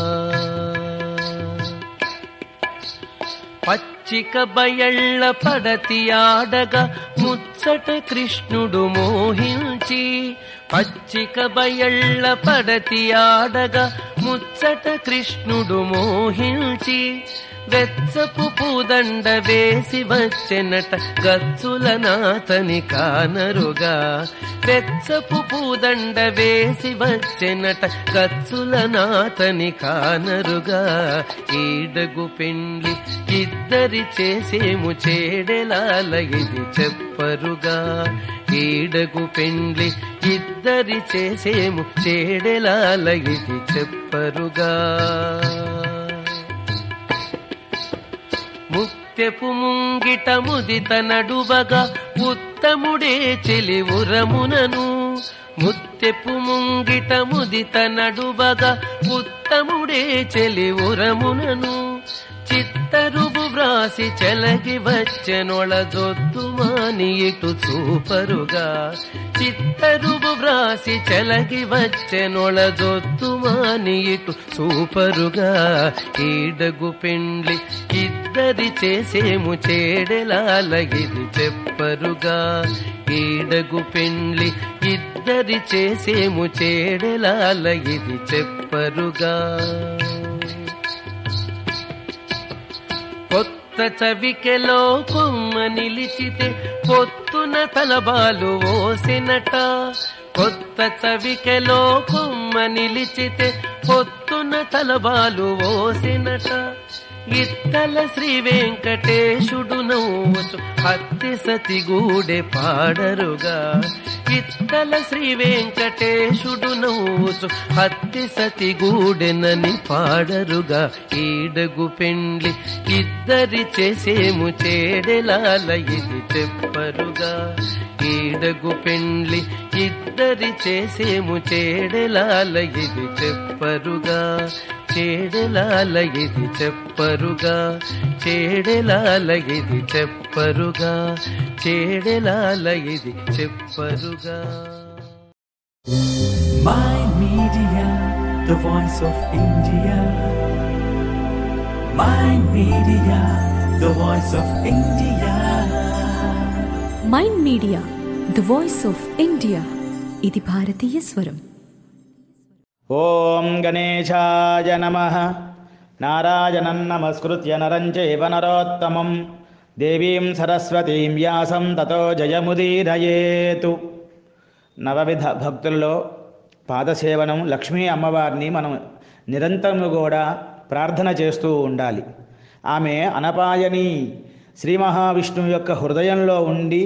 పచ్చిక బయళ్ళ పడతి ఆడగా ముచ్చట కృష్ణుడు మోహించి పచ్చిక బయళ్ళ పడతి ఆడగా ముచ్చట కృష్ణుడు మోహించి వెచ్చపు పూదండ వేసి వచ్చెనట గచ్చుల నాతని కానరుగా వెచ్చపు పూదండ వేసి వచ్చెనట గచ్చుల నాతని కానరుగా ఈడగు పెండ్లి ఇద్దరి చేసేము చేడెలాల ఇది చెప్పరుగా ఈడగు పెండ్లి ఇద్దరి చేసేము చేడెలాల ఇది చెప్పరుగా ముత్యపు ముంగిట ముదిత నడువగా ఉత్తముడే చెలి ఉరమునను ముత్యపు ముంగిట ముదిత నడువగా ఉత్తముడే చెలి ఉరమునను చిత్తరుబు వ్రాసి చెలగి వచ్చెనొళజొద్దు మాని ఇటు చూపరుగా చిత్తరుబు వ్రాసి చెలగి వచ్చెనొళజొద్దు మాని ఇటు చూపరుగా ఈడగు పెండ్లి ఇద్దరి చేసేము చేడెలాల ఇది చెప్పరుగా ఈడగు పెండ్లి ఇద్దరి చేసేము చేడెలాల ఇది చెప్పరుగా కొత్త చవికెలో కొమ్మ నిలిచితే పొత్తున తలబాలు ఓసినట కొత్త చవికెలో కొమ్మ నిలిచితే పొత్తున తలబాలు ఓసినట ఇత్తల శ్రీ వెంకటేశుడు నవ్వుచు హత్తి సతి గూడె పాడరుగా ఇత్తల శ్రీ వెంకటేశుడు నవ్వుచు హత్తి సతి గూడెనని పాడరుగా ఈడగు పెండ్లి ఇద్దరి చేసేము చేడెలాల ఇది చెప్పరుగా ఈడగు పెండ్లి ఇద్దరి చేసేము చేడెలాల ఇది చెప్పరుగా చేడెలాల ఇది చెప్పరుగా చేడెలాల ఇది చెప్పరుగా చేడెలాల ఇది చెప్పరుగా My Media, the voice of India. My Media, the voice of India. Mind media the voice of India ఇది భారతీయ స్వరం ఓం గణేశాయ నమ నారాయణం నమస్కృత్య నరం చైవ నరోత్తమం దేవీం సరస్వతీం వ్యాసం తతో జయముదీరయేతు నవవిధ భక్తుల్లో పాదసేవనం లక్ష్మీ అమ్మవారిని మనం నిరంతరము కూడా ప్రార్థన చేస్తూ ఉండాలి ఆమె అనపాయని శ్రీ మహావిష్ణువు యొక్క హృదయంలో ఉండి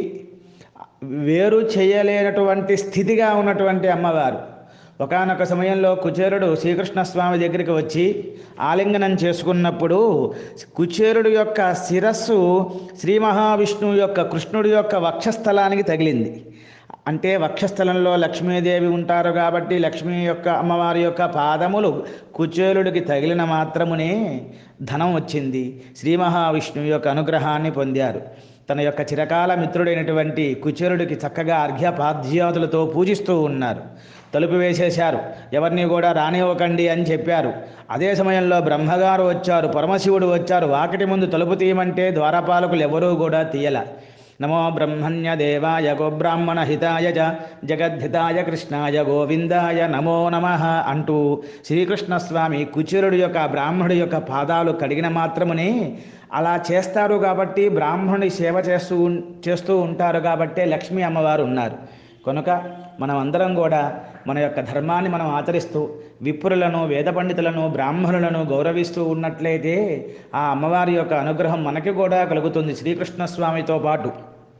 వేరు చేయలేనటువంటి స్థితిగా ఉన్నటువంటి అమ్మవారు ఒకానొక సమయంలో కుచేరుడు శ్రీకృష్ణస్వామి దగ్గరికి వచ్చి ఆలింగనం చేసుకున్నప్పుడు కుచేరుడు యొక్క శిరస్సు శ్రీ మహావిష్ణువు యొక్క కృష్ణుడి యొక్క వక్షస్థలానికి తగిలింది అంటే వక్షస్థలంలో లక్ష్మీదేవి ఉంటారు కాబట్టి లక్ష్మీ యొక్క అమ్మవారి యొక్క పాదములు కుచేలుడికి తగిలిన మాత్రమునే ధనం వచ్చింది శ్రీ మహావిష్ణువు యొక్క అనుగ్రహాన్ని పొందారు తన యొక్క చిరకాల మిత్రుడైనటువంటి కుచేరుడికి చక్కగా అర్ఘ్యపాద్యాదులతో పూజిస్తూ ఉన్నారు తలుపు వేసేశారు ఎవరిని కూడా రానివ్వకండి అని చెప్పారు అదే సమయంలో బ్రహ్మగారు వచ్చారు పరమశివుడు వచ్చారు వాకిటి ముందు తలుపు తీయమంటే ద్వారపాలకులు ఎవరూ కూడా తీయల నమో బ్రహ్మణ్య దేవాయ గోబ్రాహ్మణ హితాయ చ జగద్ధితాయ కృష్ణాయ గోవిందాయ నమో నమ అంటూ శ్రీకృష్ణస్వామి కుచేరుడు యొక్క బ్రాహ్మణుడి యొక్క పాదాలు కడిగిన మాత్రమునే అలా చేస్తారు కాబట్టి బ్రాహ్మణుని సేవ చేస్తూ ఉన్- చేస్తూ ఉంటారు కాబట్టే లక్ష్మీ అమ్మవారు ఉన్నారు కనుక మనం అందరం కూడా మన యొక్క ధర్మాన్ని మనం ఆచరిస్తూ విప్రులను వేద పండితులను బ్రాహ్మణులను గౌరవిస్తూ ఉన్నట్లయితే ఆ అమ్మవారి యొక్క అనుగ్రహం మనకి కూడా కలుగుతుంది శ్రీకృష్ణ స్వామితో పాటు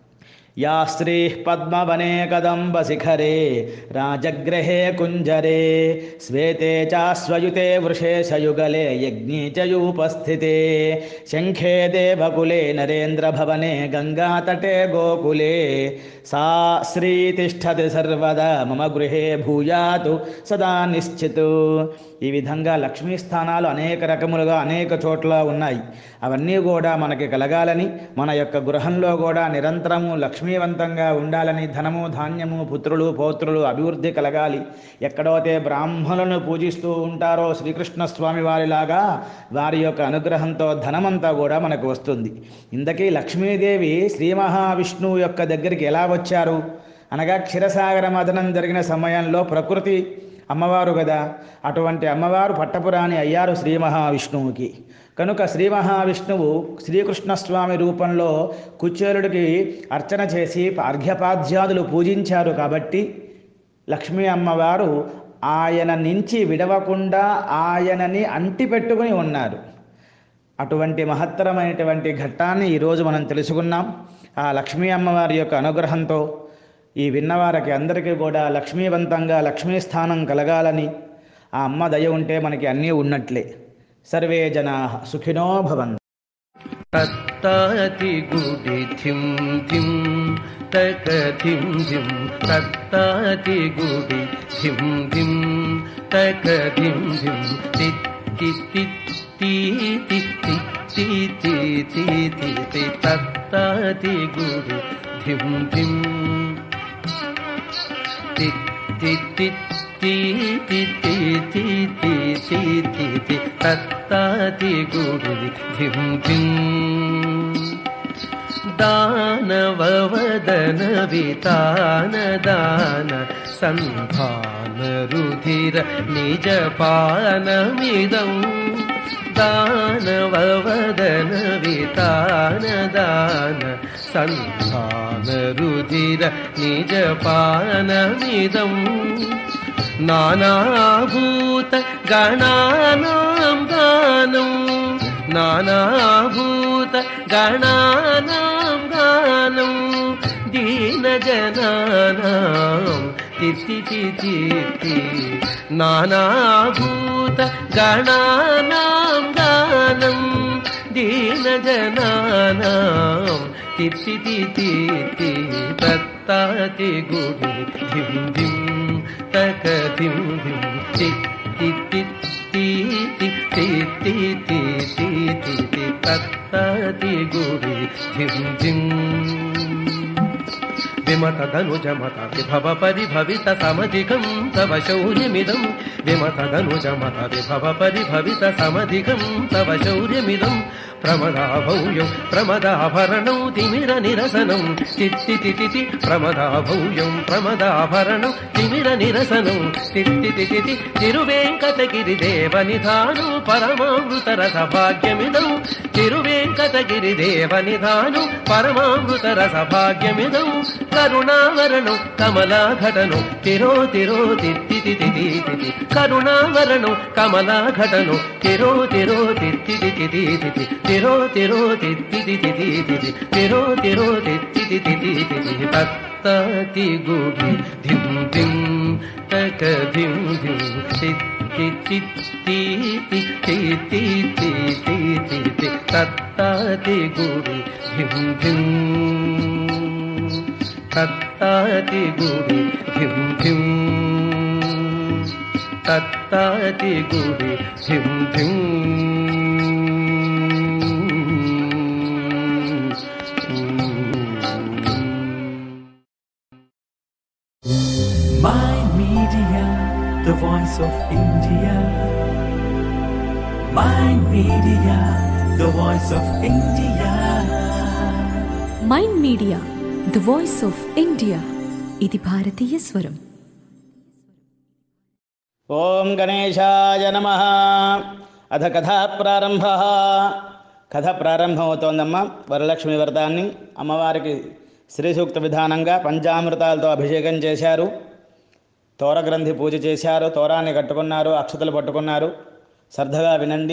యా స్త్రీ పద్మవనే కదంబ శిఖరే రాజగ్రహే కుంజరే శ్వేతే చాస్వయుతే వృషేశయుగలే యజ్ఞే చ యూపస్థితే శంఖే దేవకులే నరేంద్రభవనే గంగాతటే గోకులే సా శ్రీ తిష్టతి సర్వదా మమ గృహే భూయాతు సదా నిశ్చితు ఈ విధంగా లక్ష్మీ స్థానాలు అనేక రకములుగా అనేక చోట్ల ఉన్నాయి అవన్నీ కూడా మనకి కలగాలని మన యొక్క గృహంలో కూడా నిరంతరము లక్ష్మీవంతంగా ఉండాలని ధనము ధాన్యము పుత్రులు పౌత్రులు అభివృద్ధి కలగాలి ఎక్కడైతే బ్రాహ్మణులను పూజిస్తూ ఉంటారో శ్రీకృష్ణ స్వామి వారిలాగా వారి యొక్క అనుగ్రహంతో ధనమంతా కూడా మనకు వస్తుంది ఇందకీ లక్ష్మీదేవి శ్రీ మహావిష్ణువు యొక్క దగ్గరికి ఎలా వచ్చారు అనగా క్షీరసాగర మదనం జరిగిన సమయంలో ప్రకృతి అమ్మవారు కదా అటువంటి అమ్మవారు పట్టపురాణి అయ్యారు శ్రీ మహావిష్ణువుకి కనుక శ్రీ మహావిష్ణువు శ్రీకృష్ణస్వామి రూపంలో కుచేలుడికి అర్చన చేసి అర్ఘ్యపాద్యాదులు పూజించారు కాబట్టి లక్ష్మీ అమ్మవారు ఆయన నుంచి విడవకుండా ఆయనని అంటిపెట్టుకుని ఉన్నారు అటువంటి మహత్తరమైనటువంటి ఘట్టాన్ని ఈరోజు మనం తెలుసుకున్నాం ఆ లక్ష్మీ అమ్మవారి యొక్క అనుగ్రహంతో ఈ విన్నవారికి అందరికీ కూడా లక్ష్మీవంతంగా లక్ష్మీ స్థానం కలగాలని ఆ అమ్మ దయ ఉంటే మనకి అన్నీ ఉన్నట్లే సర్వే జనా సుఖినో భవన్ తత్తాతి గుడి థిం థిం తక థిం థిం తత్తాతి గుడి థిం థిం తక థిం థిం తి తి తి తి తి తి తి తి తి తి తత్తాతి గుడి ధిం ధిం తి తి తి తి తి తి తి తి తి తి తి తత్తాతి గుడి ధిం ధిం దానవదన వితాన దాన సంధాన రుధిర నిజ పానమిదం దానవదన వితాన దాన సంధాన రుధిర నిజ పానమిదం నానాభూత గణానాం గానం నానాభూత గణానాం గానం దీనజనానాం తిత్తి తిత్తి తి నానాభూత గణానాం గానం దీనజనానాం తిత్తి తిత్తి తి తత్తాతి గుడి ధిం ధిం తక ధిం ధిం తి తి తి తి తి తి తి తి తి తి తి తత్తాతి గుడి ధిం ధిం విమత ధనుజమత విభవ పరిభవిత సమధికం తవ శౌర్యమిదం విమత ధనుజమత విభవ పరిభవిత సమధికం తవ శౌర్యమిదం ప్రమదాభౌయం ప్రమదాభరణం తిమిర నిరసనం తిత్తి తితి ప్రమదాభౌయం ప్రమదాభరణం తిమిర నిరసనం తిత్తి తితి తిరువేంకటగిరి దేవ నిధానం పరమామృత రస భాగ్యమిదం తిరువేంకటగిరి దేవ నిధానం పరమామృత రస భాగ్యమిదం కరుణావరణం కమలాఘటను తిరో తిరో తిత్తి తితి తితి కరుణావరణం కమలాఘటను తిరో తిరో తిత్తి తితి తితి తిరో తిరో తిత్తి తితి తితి తిరో తిరో తిత్తి తితి తితి తత్తి గుడి ధిం ధిం తక ధిం ధిం తిత్తి తిత్తి తిత్తి తిత్తి తిత్తి తత్తి గుడి ధిం ధిం తత్తాతి గుడి ధిం ధిం తత్తాతి గుడి ధిం ధిం My Media, the voice of India. My Media, the voice of India. Mind media the voice of India ఇది భారతీయ స్వరం ఓం గణేశాయ నమ అథ కథా ప్రారంభ కథ ప్రారంభమవుతోందమ్మ వరలక్ష్మి వ్రతాన్ని అమ్మవారికి శ్రీ సూక్త విధానంగా పంచామృతాలతో అభిషేకం చేశారు తోరగ్రంథి పూజ చేశారు తోరాన్ని కట్టుకున్నారు అక్షతలు పట్టుకున్నారు శ్రద్ధగా వినండి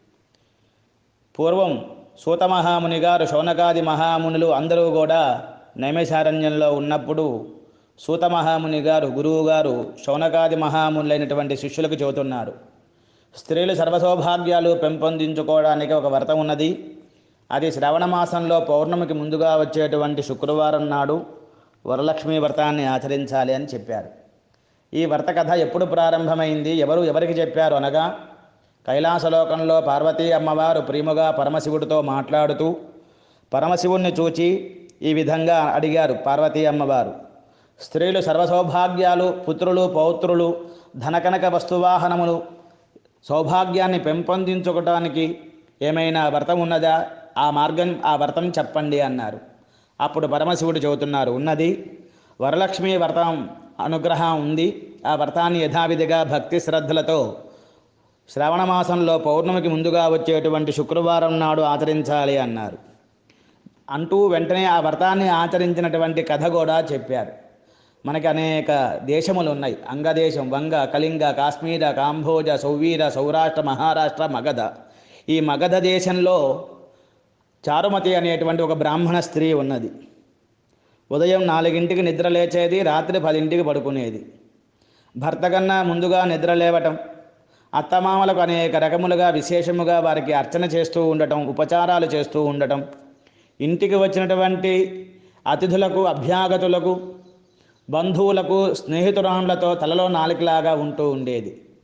పూర్వం సూత మహాముని గారు శౌనకాది మహామునులు అందరూ కూడా నైమిషారణ్యంలో ఉన్నప్పుడు సూత మహాముని గారు గురువు గారు శౌనకాది మహామునులైనటువంటి శిష్యులకు చెబుతున్నారు స్త్రీలు సర్వసౌభాగ్యాలు పెంపొందించుకోవడానికి ఒక వ్రతం ఉన్నది అది శ్రావణ మాసంలో పౌర్ణమికి ముందుగా వచ్చేటువంటి శుక్రవారం నాడు వరలక్ష్మి వ్రతాన్ని ఆచరించాలి అని చెప్పారు ఈ వ్రత కథ ఎప్పుడు ప్రారంభమైంది ఎవరు ఎవరికి చెప్పారు అనగా కైలాసలోకంలో పార్వతీ అమ్మవారు ప్రేమగా పరమశివుడితో మాట్లాడుతూ పరమశివుణ్ణి చూచి ఈ విధంగా అడిగారు పార్వతీ అమ్మవారు స్త్రీలు సర్వసౌభాగ్యాలు పుత్రులు పౌత్రులు ధనకనక వస్తువాహనములు సౌభాగ్యాన్ని పెంపొందించుకోవటానికి ఏమైనా వ్రతం ఉన్నదా ఆ మార్గం ఆ వ్రతం చెప్పండి అన్నారు అప్పుడు పరమశివుడు చెబుతున్నారు ఉన్నది వరలక్ష్మి వ్రతం అనుగ్రహం ఉంది ఆ వ్రతాన్ని యథావిధిగా భక్తి శ్రద్ధలతో శ్రావణ మాసంలో పౌర్ణమికి ముందుగా వచ్చేటువంటి శుక్రవారం నాడు ఆచరించాలి అన్నారు అంటూ వెంటనే ఆ వ్రతాన్ని ఆచరించినటువంటి కథ కూడా చెప్పారు మనకి అనేక దేశములు ఉన్నాయి అంగదేశం వంగ కళింగ కాశ్మీర కాంభోజ సౌవీర సౌరాష్ట్ర మహారాష్ట్ర మగధ ఈ మగధ దేశంలో చారుమతి అనేటువంటి ఒక బ్రాహ్మణ స్త్రీ ఉన్నది ఉదయం నాలుగింటికి నిద్ర లేచేది రాత్రి పదింటికి పడుకునేది భర్త కన్నా ముందుగా నిద్ర లేవటం అత్తమామలకు అనేక రకములుగా విశేషముగా వారికి అర్చన చేస్తూ ఉండటం ఉపచారాలు చేస్తూ ఉండటం ఇంటికి వచ్చినటువంటి అతిథులకు అభ్యాగతులకు బంధువులకు స్నేహితురాండ్లతో తలలో నాలుకలాగా ఉంటూ ఉండేది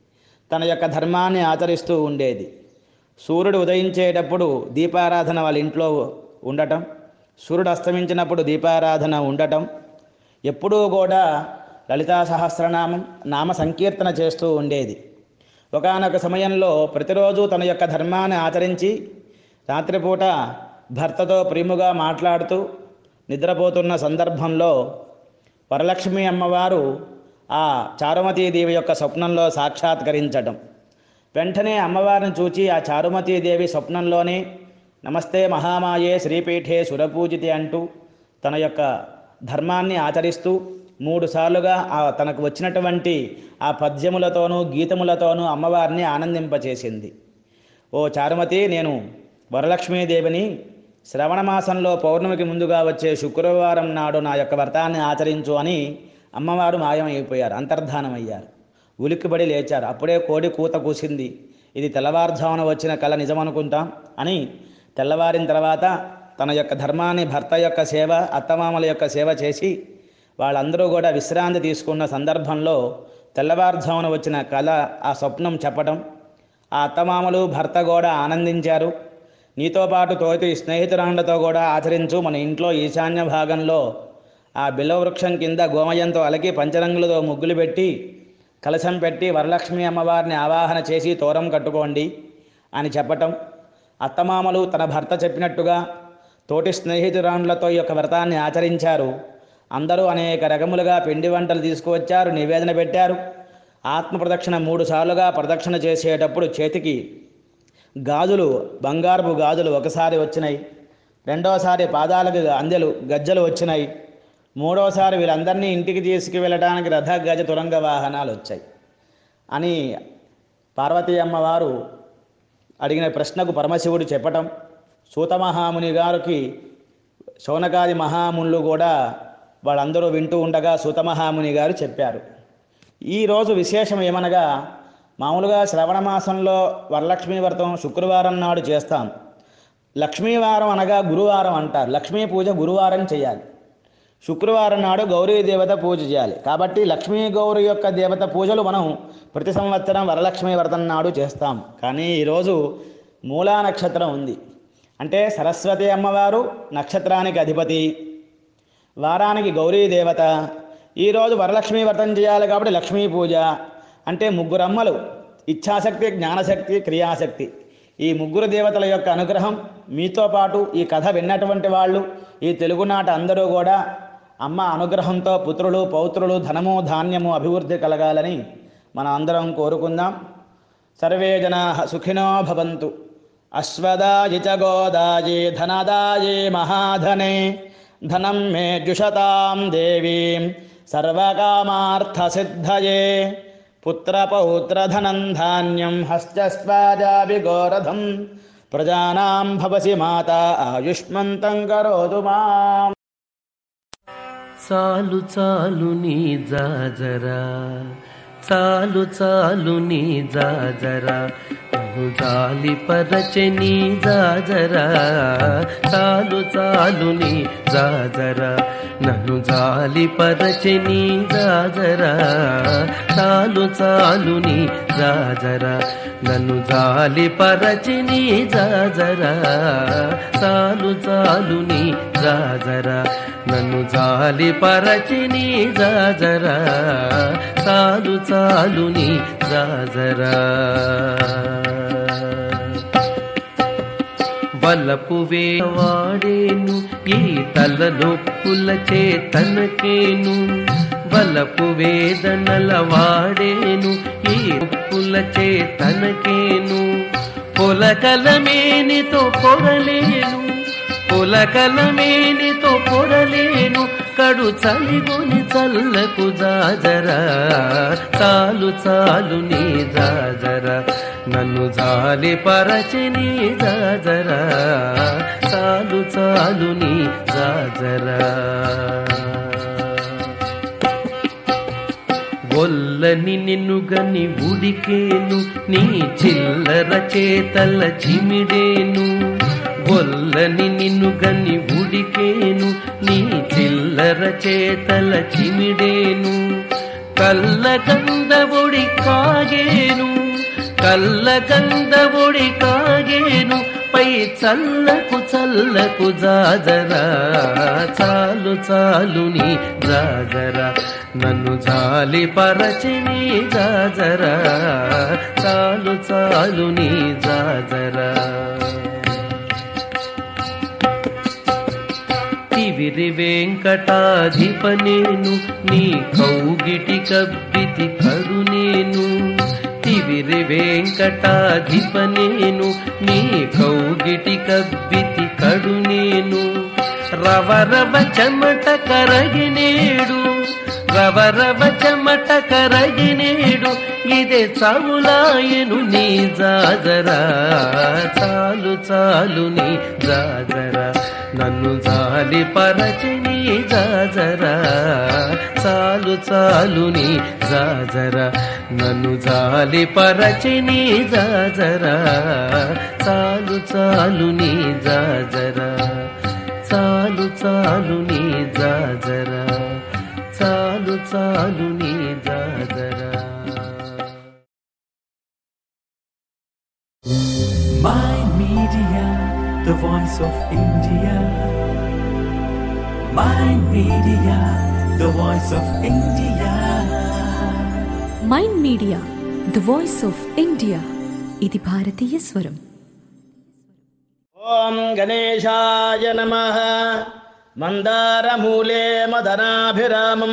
తన యొక్క ధర్మాన్ని ఆచరిస్తూ ఉండేది సూర్యుడు ఉదయించేటప్పుడు దీపారాధన వాళ్ళ ఇంట్లో ఉండటం సూర్యుడు అస్తమించినప్పుడు దీపారాధన ఉండటం ఎప్పుడూ కూడా లలితా సహస్రనామం నామ సంకీర్తన చేస్తూ ఉండేది ఒకానొక సమయంలో ప్రతిరోజు తన యొక్క ధర్మాన్ని ఆచరించి రాత్రిపూట భర్తతో ప్రేమగా మాట్లాడుతూ నిద్రపోతున్న సందర్భంలో వరలక్ష్మి అమ్మవారు ఆ చారుమతీదేవి యొక్క స్వప్నంలో సాక్షాత్కరించడం వెంటనే అమ్మవారిని చూచి ఆ చారుమతీదేవి స్వప్నంలోనే నమస్తే మహామాయే శ్రీపీఠే సురపూజితి అంటూ తన యొక్క ధర్మాన్ని ఆచరిస్తూ మూడు సార్లుగా ఆ తనకు వచ్చినటువంటి ఆ పద్యములతోనూ గీతములతోనూ అమ్మవారిని ఆనందింపచేసింది ఓ చారుమతి నేను వరలక్ష్మీదేవిని శ్రవణ మాసంలో పౌర్ణమికి ముందుగా వచ్చే శుక్రవారం నాడు నా యొక్క వ్రతాన్ని ఆచరించు అని అమ్మవారు మాయమైపోయారు అంతర్ధానమయ్యారు ఉలిక్కిపడి లేచారు అప్పుడే కోడి కూత కూసింది ఇది తెల్లవారుజామున వచ్చిన కళ నిజమనుకుంటాం అని తెల్లవారిన తర్వాత తన యొక్క ధర్మాన్ని భర్త యొక్క సేవ అత్తమామల యొక్క సేవ చేసి వాళ్ళందరూ కూడా విశ్రాంతి తీసుకున్న సందర్భంలో తెల్లవారుజామున వచ్చిన కళ ఆ స్వప్నం చెప్పటం ఆ అత్తమామలు భర్త కూడా ఆనందించారు నీతో పాటు తోటి స్నేహితురాండ్లతో కూడా ఆచరించు మన ఇంట్లో ఈశాన్య భాగంలో ఆ బిల్లవృక్షం కింద గోమయంతో అలకి పంచరంగులతో ముగ్గులు పెట్టి కలశం పెట్టి వరలక్ష్మి అమ్మవారిని ఆవాహన చేసి తోరం కట్టుకోండి అని చెప్పటం అత్తమామలు తన భర్త చెప్పినట్టుగా తోటి స్నేహితురాండ్లతో ఈ యొక్క వ్రతాన్ని ఆచరించారు అందరూ అనేక రకములుగా పిండి వంటలు తీసుకువచ్చారు నివేదన పెట్టారు ఆత్మ ప్రదక్షిణ మూడు సార్లుగా ప్రదక్షిణ చేసేటప్పుడు చేతికి గాజులు బంగారపు గాజులు ఒకసారి వచ్చినాయి రెండోసారి పాదాలకు అందెలు గజ్జలు వచ్చినాయి మూడోసారి వీళ్ళందరినీ ఇంటికి తీసుకువెళ్ళడానికి రథ గజ తురంగ వాహనాలు వచ్చాయి అని పార్వతీ అమ్మవారు అడిగిన ప్రశ్నకు పరమశివుడు చెప్పటం సూతమహాముని గారికి శౌనకాది మహామునులు కూడా వాళ్ళందరూ వింటూ ఉండగా సూతమహాముని గారు చెప్పారు ఈరోజు విశేషం ఏమనగా మామూలుగా శ్రవణ మాసంలో వరలక్ష్మీ వ్రతం శుక్రవారం నాడు చేస్తాం లక్ష్మీవారం అనగా గురువారం అంటారు లక్ష్మీ పూజ గురువారం చేయాలి శుక్రవారం నాడు గౌరీ దేవత పూజ చేయాలి కాబట్టి లక్ష్మీ గౌరి యొక్క దేవత పూజలు మనం ప్రతి సంవత్సరం వరలక్ష్మీ వ్రతం నాడు చేస్తాం కానీ ఈరోజు మూలా నక్షత్రం ఉంది అంటే సరస్వతి అమ్మవారు నక్షత్రానికి అధిపతి వారానికి గౌరీ దేవత ఈరోజు వరలక్ష్మీ వ్రతం చేయాలి కాబట్టి లక్ష్మీ పూజ అంటే ముగ్గురు అమ్మలు ఇచ్ఛాశక్తి జ్ఞానశక్తి క్రియాశక్తి ఈ ముగ్గురు దేవతల యొక్క అనుగ్రహం మీతో పాటు ఈ కథ విన్నటువంటి వాళ్ళు ఈ తెలుగునాట అందరూ కూడా అమ్మ అనుగ్రహంతో పుత్రులు పౌత్రులు ధనము ధాన్యము అభివృద్ధి కలగాలని మనం అందరం కోరుకుందాం సర్వే జనా సుఖినో భవంతు అశ్వదాయి చ గోదాయి ధనదాయి మహాధనే ధనం మే జుషతాం దేవీం సర్వకామార్థసిద్ధయే పుత్రపౌత్రధనం ధాన్యం హస్తస్వాజాభిఘోరథం ప్రజానాం భవసి మాత ఆయుష్మంతం కరోతు మాం చాలు చాలు నీ జాజరా చాలు చాలు నీ జాజరా నన్ను జాలి పరచె నీ జాజరా చాలు చాలు నీ జాజరా నన్ను జాలి పరచె నీ జాజరా చాలు చాలు నీ జాజరా నన్ను జాలి పరచి నీ జాజరా చాలు చాలు నీ జాజరా నన్ను జాలి పరచి నీ జాజరా చాలు చాలు నీ జాజరా వలపు వేవాడేను ఈ తలనొప్పుల చేతనకేను వలపు వేదనల వాడేను ఈ ఉప్పుల చేతనకేను పొలకలమేనితో పొరలేను పొలకలమేనితో పొరలేను కడు చలిగొని చల్లకు జాజరా చాలు చాలు నీ జాజరా నన్ను జాలి పరచి నీ జాజరా చాలు చాలు నీ జాజరా ఒల్లని నిన్నుగని ఉడికేను నీ చిల్లర చేతల చిమిడేను ఒల్లని నిన్నుగని ఉడికేను నీ చిల్లర చేతల చిమిడేను కళ్ళ కందబొడి కాగేను కల్ల గంధవుడి కాగేను పై చల్లకు చల్లకు జాజరా చాలు చాలు నీ జాజరా నన్ను జాలి పరచిని జాజరా చాలు చాలు నీ జాజరా తివిరి వెంకటాధిప నేను నీ కౌగిటి కబ్బితి కడు నేను తివిరి వెంకటాధిప నేను నీ కౌగిటి కబ్బితి కడు నేను రవరవ చెమట కరగినేడు రవరవ చెమట కరగినేడు ఇదే చావులాయను నీ జాజరా చాలు చాలు నీ జాజరా నన్ను జాలి పరచి నీ జాజరా చాలు చాలు నీ జాజరా నన్ను జాలి పరచి నీ జాజరా చాలు చాలు నీ జాజరా చాలు చాలు నీ జాజరా చాలు చాలు నీ జాజరా My Media, the voice of India. My Media, the voice of India. Mind media the voice of India ఇది భారతీయ స్వరం ఓం గణేశాయ నమ మందారమూలే మదనాభిరామం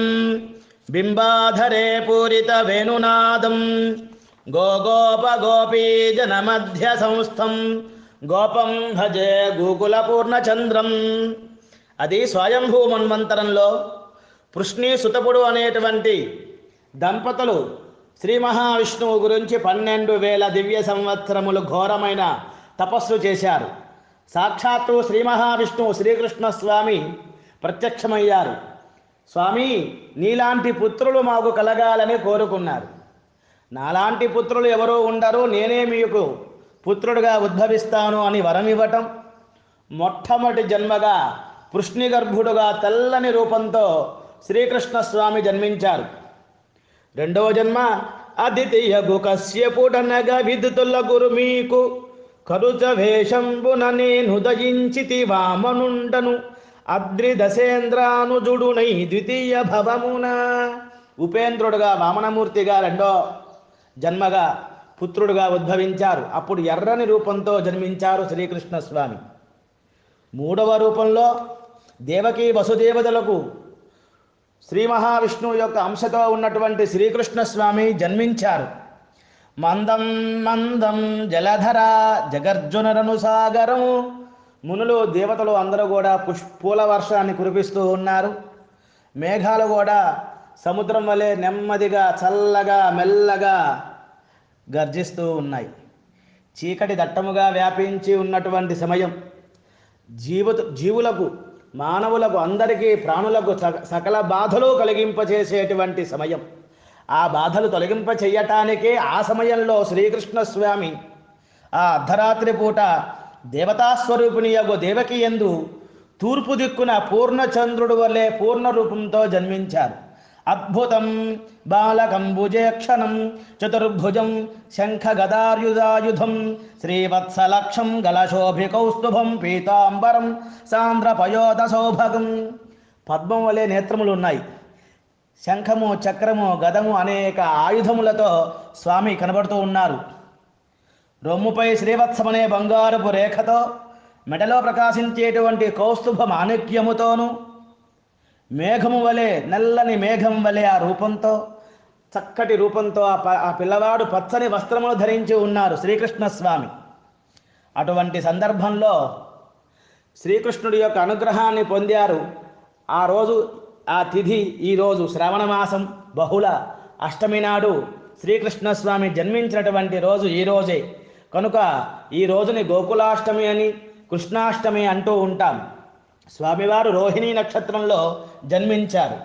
బింబాధరే పూరిత వేణునాదం గోగోప గోపీజనమధ్య సంస్థం గోపం భజే గోకులపూర్ణచంద్రం అది స్వయంభూ మన్వంతరంలో పృష్ణి సుతపుడు అనేటువంటి దంపతులు శ్రీ మహావిష్ణువు గురించి పన్నెండు వేల దివ్య సంవత్సరములు ఘోరమైన తపస్సు చేశారు సాక్షాత్తు శ్రీ మహావిష్ణువు శ్రీకృష్ణ స్వామి ప్రత్యక్షమయ్యారు స్వామి నీలాంటి పుత్రులు మాకు కలగాలని కోరుకున్నారు నాలాంటి పుత్రులు ఎవరూ ఉండరు నేనే మీకు పుత్రుడిగా ఉద్భవిస్తాను అని వరం ఇవ్వటం మొట్టమొదటి జన్మగా పృష్ణి గర్భుడుగా తెల్లని రూపంతో శ్రీకృష్ణ స్వామి జన్మించారు రెండవ జన్మ అదితియగు కశ్యపుడనగ విదుతుల గురు మీకు కరుచ వేషంబున నేను దయించితి వామనుండను అద్రి దశేంద్రానుజుడునై ద్వితీయ భవమున ఉపేంద్రుడుగా వామనమూర్తిగా రెండో జన్మగా పుత్రుడుగా ఉద్భవించారు అప్పుడు ఎర్రని రూపంతో జన్మించారు శ్రీకృష్ణ స్వామి మూడవ రూపంలో దేవకీ వసుదేవతలకు శ్రీ మహావిష్ణువు యొక్క అంశతో ఉన్నటువంటి శ్రీకృష్ణ స్వామి జన్మించారు మందం మందం జలధర జగర్జునరను సాగరము మునులు దేవతలు అందరూ కూడా పుష్ పూల వర్షాన్ని కురిపిస్తూ ఉన్నారు మేఘాలు కూడా సముద్రం వలె నెమ్మదిగా చల్లగా మెల్లగా గర్జిస్తూ ఉన్నాయి చీకటి దట్టముగా వ్యాపించి ఉన్నటువంటి సమయం జీవ జీవులకు మానవులకు అందరికీ ప్రాణులకు సక- సకల బాధలు కలిగింపచేసేటువంటి సమయం ఆ బాధలు తొలగింప చెయ్యటానికే ఆ సమయంలో శ్రీకృష్ణ స్వామి ఆ అర్ధరాత్రి పూట దేవతాస్వరూపిణి యొక్క దేవకి ఎందు తూర్పు దిక్కున పూర్ణచంద్రుడు వలె పూర్ణ రూపంతో జన్మించారు అద్భుతం బాలకంబుజేక్షణం చతుర్భుజం శంఖ గదార్యుధాయుధం శ్రీవత్సలక్షం గలశోభికౌస్తుభం పీతాంబరం సాంద్రపయోద సౌభగం పద్మం వలె నేత్రములు ఉన్నాయి శంఖము చక్రము గదము అనేక ఆయుధములతో స్వామి కనబడుతూ ఉన్నారు రొమ్ముపై శ్రీవత్సమనే బంగారపు రేఖతో మెడలో ప్రకాశించేటువంటి కౌస్తుభ మాణిక్యముతోనూ మేఘము వలె నల్లని మేఘం వలె ఆ రూపంతో చక్కటి రూపంతో ఆ ప- ఆ పిల్లవాడు పచ్చని వస్త్రములు ధరించి ఉన్నారు శ్రీకృష్ణ స్వామి అటువంటి సందర్భంలో శ్రీకృష్ణుడి యొక్క అనుగ్రహాన్ని పొందారు ఆ రోజు ఆ తిథి ఈరోజు శ్రావణ మాసం బహుళ అష్టమి నాడు శ్రీకృష్ణ స్వామి జన్మించినటువంటి రోజు ఈ రోజే కనుక ఈ రోజుని గోకులాష్టమి అని కృష్ణాష్టమి అంటూ ఉంటాం స్వామివారు రోహిణీ నక్షత్రంలో జన్మించారు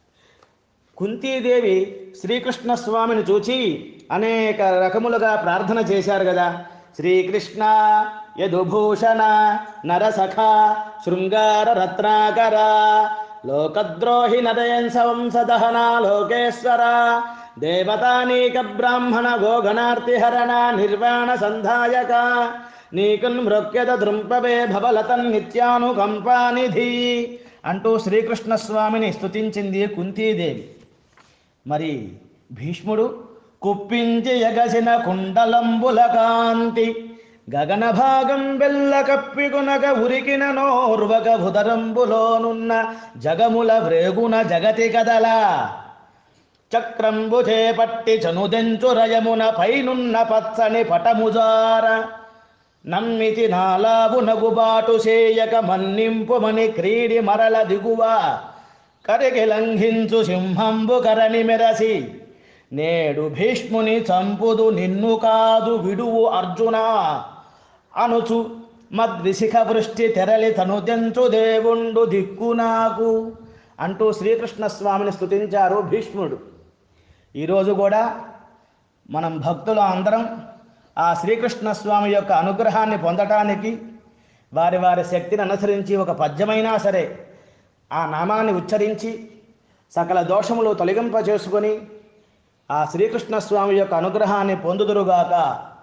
కుంతీదేవి శ్రీకృష్ణ స్వామిని చూచి అనేక రకములుగా ప్రార్థన చేశారు కదా శ్రీకృష్ణ యదుభూషణ నరసఖ శృంగార రత్నాకర లోకద్రోహి నరయంస వంశదహన లోకేశ్వర దేవతానీక బ్రాహ్మణ గోగణార్తిహరణ నిర్వాణ సంధాయక నీకున్ మృక్యత దృంపవే భవలతన్ నిత్యానుకంపానిధి అంటూ శ్రీకృష్ణ స్వామిని స్తుతించింది కుంతీదేవి మరి భీష్ముడు కుప్పించి ఎగసిన కుండలంబుల కాంతి గగన భాగం బెల్ల కప్పికొనక ఉరికిన నోర్వక భుదరంబులోనున్న జగముల వ్రేగున జగతి కదల చక్రంబు చేపట్టి చనుదెంచు రయమున పైనున్న పచ్చని పటముజార నమ్మితి నాలావు నగుబాటు చేయక మన్నింపుమని క్రీడి మరల దిగువ కరికి లంఘించు సింహంబు కరణి మెరసి నేడు భీష్ముని చంపుదు నిన్ను కాదు విడువు అర్జున అనుచు మద్విశిఖ వృష్టి తెరలి తనుదెంచు దేవుండు దిక్కు నాకు అంటూ శ్రీకృష్ణ స్వామిని స్తుతించారు భీష్ముడు ఈరోజు కూడా మనం భక్తులు అందరం ఆ శ్రీకృష్ణ స్వామి యొక్క అనుగ్రహాన్ని పొందటానికి వారి వారి శక్తిని అనుసరించి ఒక పద్యమైనా సరే ఆ నామాన్ని ఉచ్చరించి సకల దోషములు తొలగింప చేసుకొని ఆ శ్రీకృష్ణ స్వామి యొక్క అనుగ్రహాన్ని పొందుదురుగాక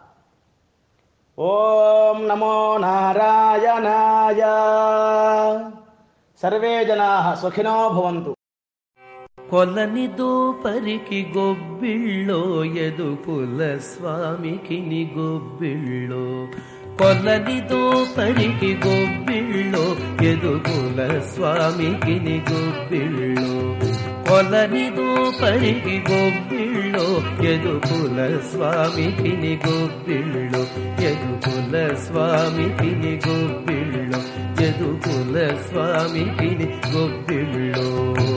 ఓం నమో నారాయణాయ సర్వే జనా సుఖినో భవంతు కొలని దోపరికి గొబ్బిళ్ళో ఎదుపుల స్వామికి ని గొబ్బిళ్ళో కొలని దోపరికి గొబ్బిళ్ళో ఎదుపుల స్వామికి ని గొబ్బిళ్ళో కొలని దోపరికి గొబ్బిళ్ళో ఎదుపుల స్వామికి ని గొబ్బిళ్ళో ఎదుపుల స్వామికి ని గొబ్బిళ్ళో ఎదుపుల స్వామికి ని గొబ్బిళ్ళో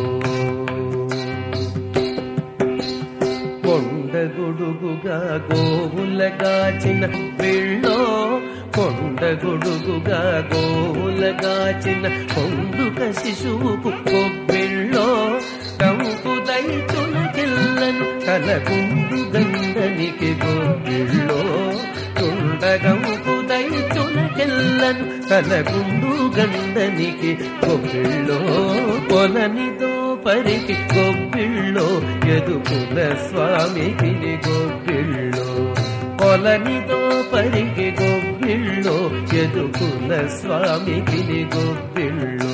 కొండగొడుగుగా గోవులగాచిన పిళ్ళో కొండగొడుగుగా గోవులగాచిన కొండుక శిశువుకు కొబ్బిళ్ళో కంపు దైతులకెల్లను కలకుండు గండనికి గొబ్బిళ్ళో తుండగంపు దైతులకెల్లను కలకుండు గండనికి గొబ్బిళ్ళో కొలనిదో పరికి గొబ్బిళ్ళో ఎదుపుల స్వామికి గొబ్బిళ్ళో కొలనిదో పరికి గొబ్బిళ్ళో ఎదుపుల స్వామికి గొబ్బిళ్ళో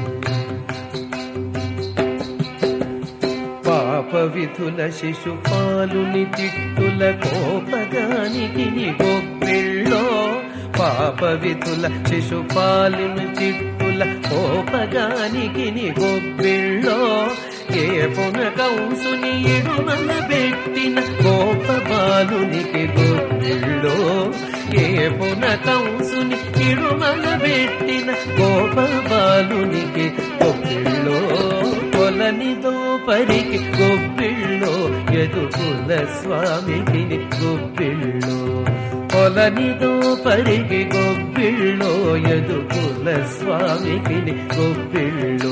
పాప విధుల శిశుపాలుని తిట్టుల కోపగానికి గొబ్బిళ్ళో పాప విధుల శిశుపాలుని తిట్టుల కోపగానికి గొబ్బిళ్ళో ఏ పున కంసుని ఎడుమల పెట్టిన కోప బాలునికి గొబ్బిళ్ళో ఏ పున కంసుని ఎడుమల పెట్టిన కోప బాలునికి గొబ్బిళ్ళో కొలనిదో పరికి గొబ్బిళ్ళో ఎదుకుల స్వామికి గొబ్బిళ్ళో కొలనిదో పరికి గొబ్బిళ్ళో ఎదుకుల స్వామికి గొబ్బిళ్ళో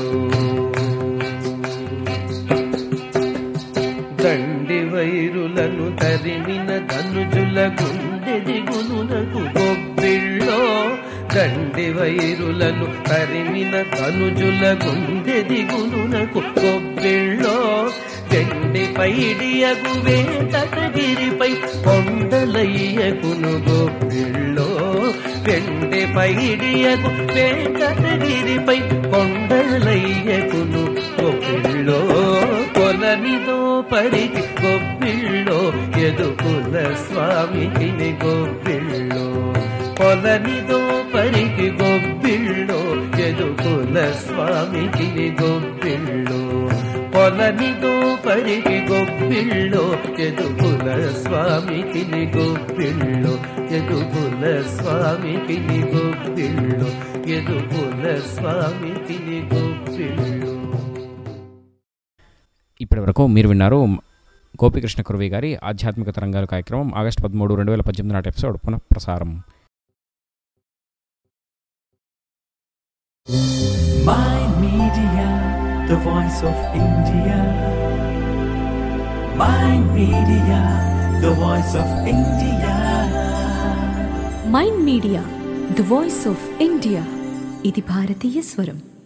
దండి వైరులను తరిమిన ధనుజుల గుండె దిగునునకు గొబ్బిళ్ళో దండి వైరులను తరిమిన తనుజుల గుండె దిగునునకు గొబ్బిళ్ళో గండి పైడియగు వేటగిరిపై కొండలయ్యకును గొబ్బిళ్ళో వెండి పైడియగు వేటగిరిపై కొండలయ్యకును గొబ్బిళ్ళో కొలనిదో పరికి గొబ్బిళ్ళో ఎదుకుల స్వామికి గొబ్బిళ్ళో కొలనిదో పరికి గొబ్బిళ్ళో ఎదుకుల స్వామికి గొబ్బిళ్ళో కొలనిదో పరికి గొబ్బిళ్ళో ఎదుకుల స్వామికి గొబ్బిళ్ళో ఎదుకుల స్వామికి గొబ్బిళ్ళో ఎదుకుల స్వామికి గొబ్బిళ్ళో ఇప్పటి వరకు మీరు విన్నారు గోపికృష్ణ కురవి గారి ఆధ్యాత్మిక తరంగాల కార్యక్రమం ఆగస్టు పదమూడు రెండు వేల పద్దెనిమిది నాటి ఎపిసోడ్ పునః ప్రసారం My Media, the voice of India. My Media, the voice of India. Mind media the voice of India ఇది భారతీయ స్వరం